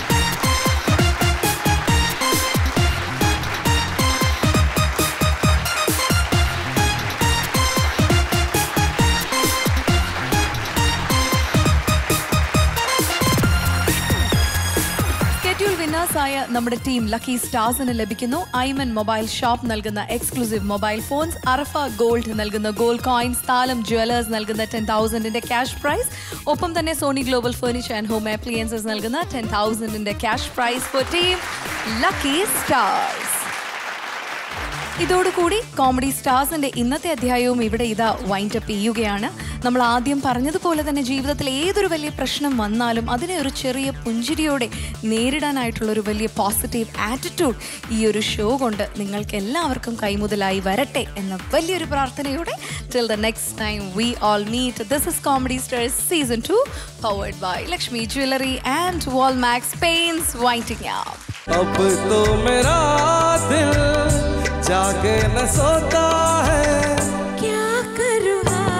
schedule winners ആയ നമ്മുടെ ടീം ലക്കി സ്റ്റാർസിന് ലഭിക്കുന്നു ഐമൻ മൊബൈൽ ഷോപ്പ് നൽകുന്ന exclusive mobile phones Arafa gold നൽകുന്ന ഗോൾഡ് കോയിൻസ് താലം ജ്വല്ലേഴ്സ് നൽകുന്ന ടെൻ തൗസൻഡിന്റെ ക്യാഷ് പ്രൈസ് ഒപ്പം തന്നെ Sony global furniture and home appliances നൽകുന്ന ടെൻ തൗസൻഡിന്റെ cash prize for team lucky stars ഇതോടുകൂടി കോമഡി സ്റ്റാർസിന്റെ ഇന്നത്തെ അധ്യായവും ഇവിടെ ഇതാ വൈൻഡ് അപ്പ് ചെയ്യുകയാണ് നമ്മൾ ആദ്യം പറഞ്ഞതുപോലെ തന്നെ ജീവിതത്തിൽ ഏതൊരു വലിയ പ്രശ്നം വന്നാലും അതിനെ ഒരു ചെറിയ പുഞ്ചിരിയോടെ നേരിടാനായിട്ടുള്ള ഒരു വലിയ പോസിറ്റീവ് ആറ്റിറ്റ്യൂഡ് ഈ ഒരു ഷോ കൊണ്ട് നിങ്ങൾക്ക് എല്ലാവർക്കും കൈമുതലായി വരട്ടെ എന്ന വലിയൊരു പ്രാർത്ഥനയോടെ till the next time we all meet this is comedy stars season two powered by Lakshmi jewellery and wall max paints വൈറ്റിംഗ് ആപ്പ് अब तो मेरा दिल जागे न सोता है क्या करूँ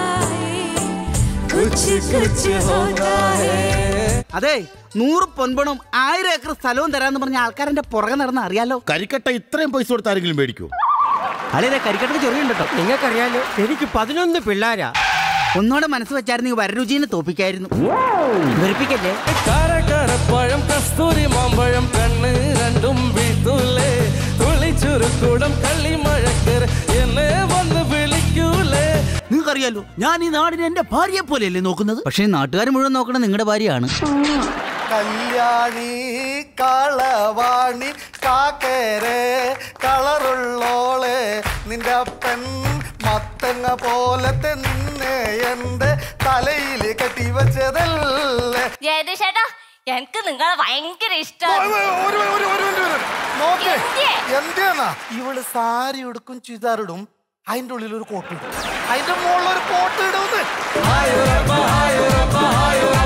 कुछ कुछ होता है അതെ നൂറ് പൊൻപണവും ആയിരം ഏക്കർ സ്ഥലവും തരാന്ന് പറഞ്ഞ ആൾക്കാരെന്റെ പുറകെ നടന്ന് അറിയാലോ കരിക്കട്ട ഇത്രയും പൈസ കൊടുത്ത് ആരെങ്കിലും മേടിക്കൂ അളിയെ കരിക്കട്ടക്ക് ചൊറിയുണ്ട് കേട്ടോ നിങ്ങൾക്കറിയാലോ എനിക്ക് പതിനൊന്ന് പിള്ളേരാ ഒന്നുകൂടെ മനസ്സ് വെച്ചായിരുന്നു വരരുചിനെ തോപ്പിക്കായിരുന്നു വെറുപ്പിക്കല്ലേ കര കര പഴം കസ്തൂരി മാമ്പഴം കണ്ണ് രണ്ടും വീഴ്ത്തൂലേ തുള്ളിച്ചുരുക്കൂടം കള്ളിമഴക്കർ എന്നെ വന്ന് വിളിക്കൂലേ നിങ്ങൾക്കറിയാലോ ഞാൻ ഈ നാടിനെ എന്റെ ഭാര്യയെ പോലെയല്ലേ നോക്കുന്നത് പക്ഷേ നാട്ടുകാർ മുഴുവൻ നോക്കണത് നിങ്ങളുടെ ഭാര്യയാണ് കല്യാണി കളവാണി കാക്കേരെ കളറുള്ളോളെ നിന്റെ അപ്പൻ മത്തങ്ങ പോലത്തെ നിന്നെ എന്റെ തലയിൽ കെട്ടി വെച്ചതല്ലേ ജയതിഷേട്ടാ എനിക്ക് നിങ്ങളെ ഭയങ്കര ഇഷ്ടമാണ് നോക്കേ എന്തിനാ ഇവള് സാരി ഉടുക്കും ചുരിദാറിടും അതിന്റെ ഉള്ളിൽ ഒരു കോട്ട് ഇടും അതിന്റെ മുകളിൽ ഒരു കോട്ട് ഇടും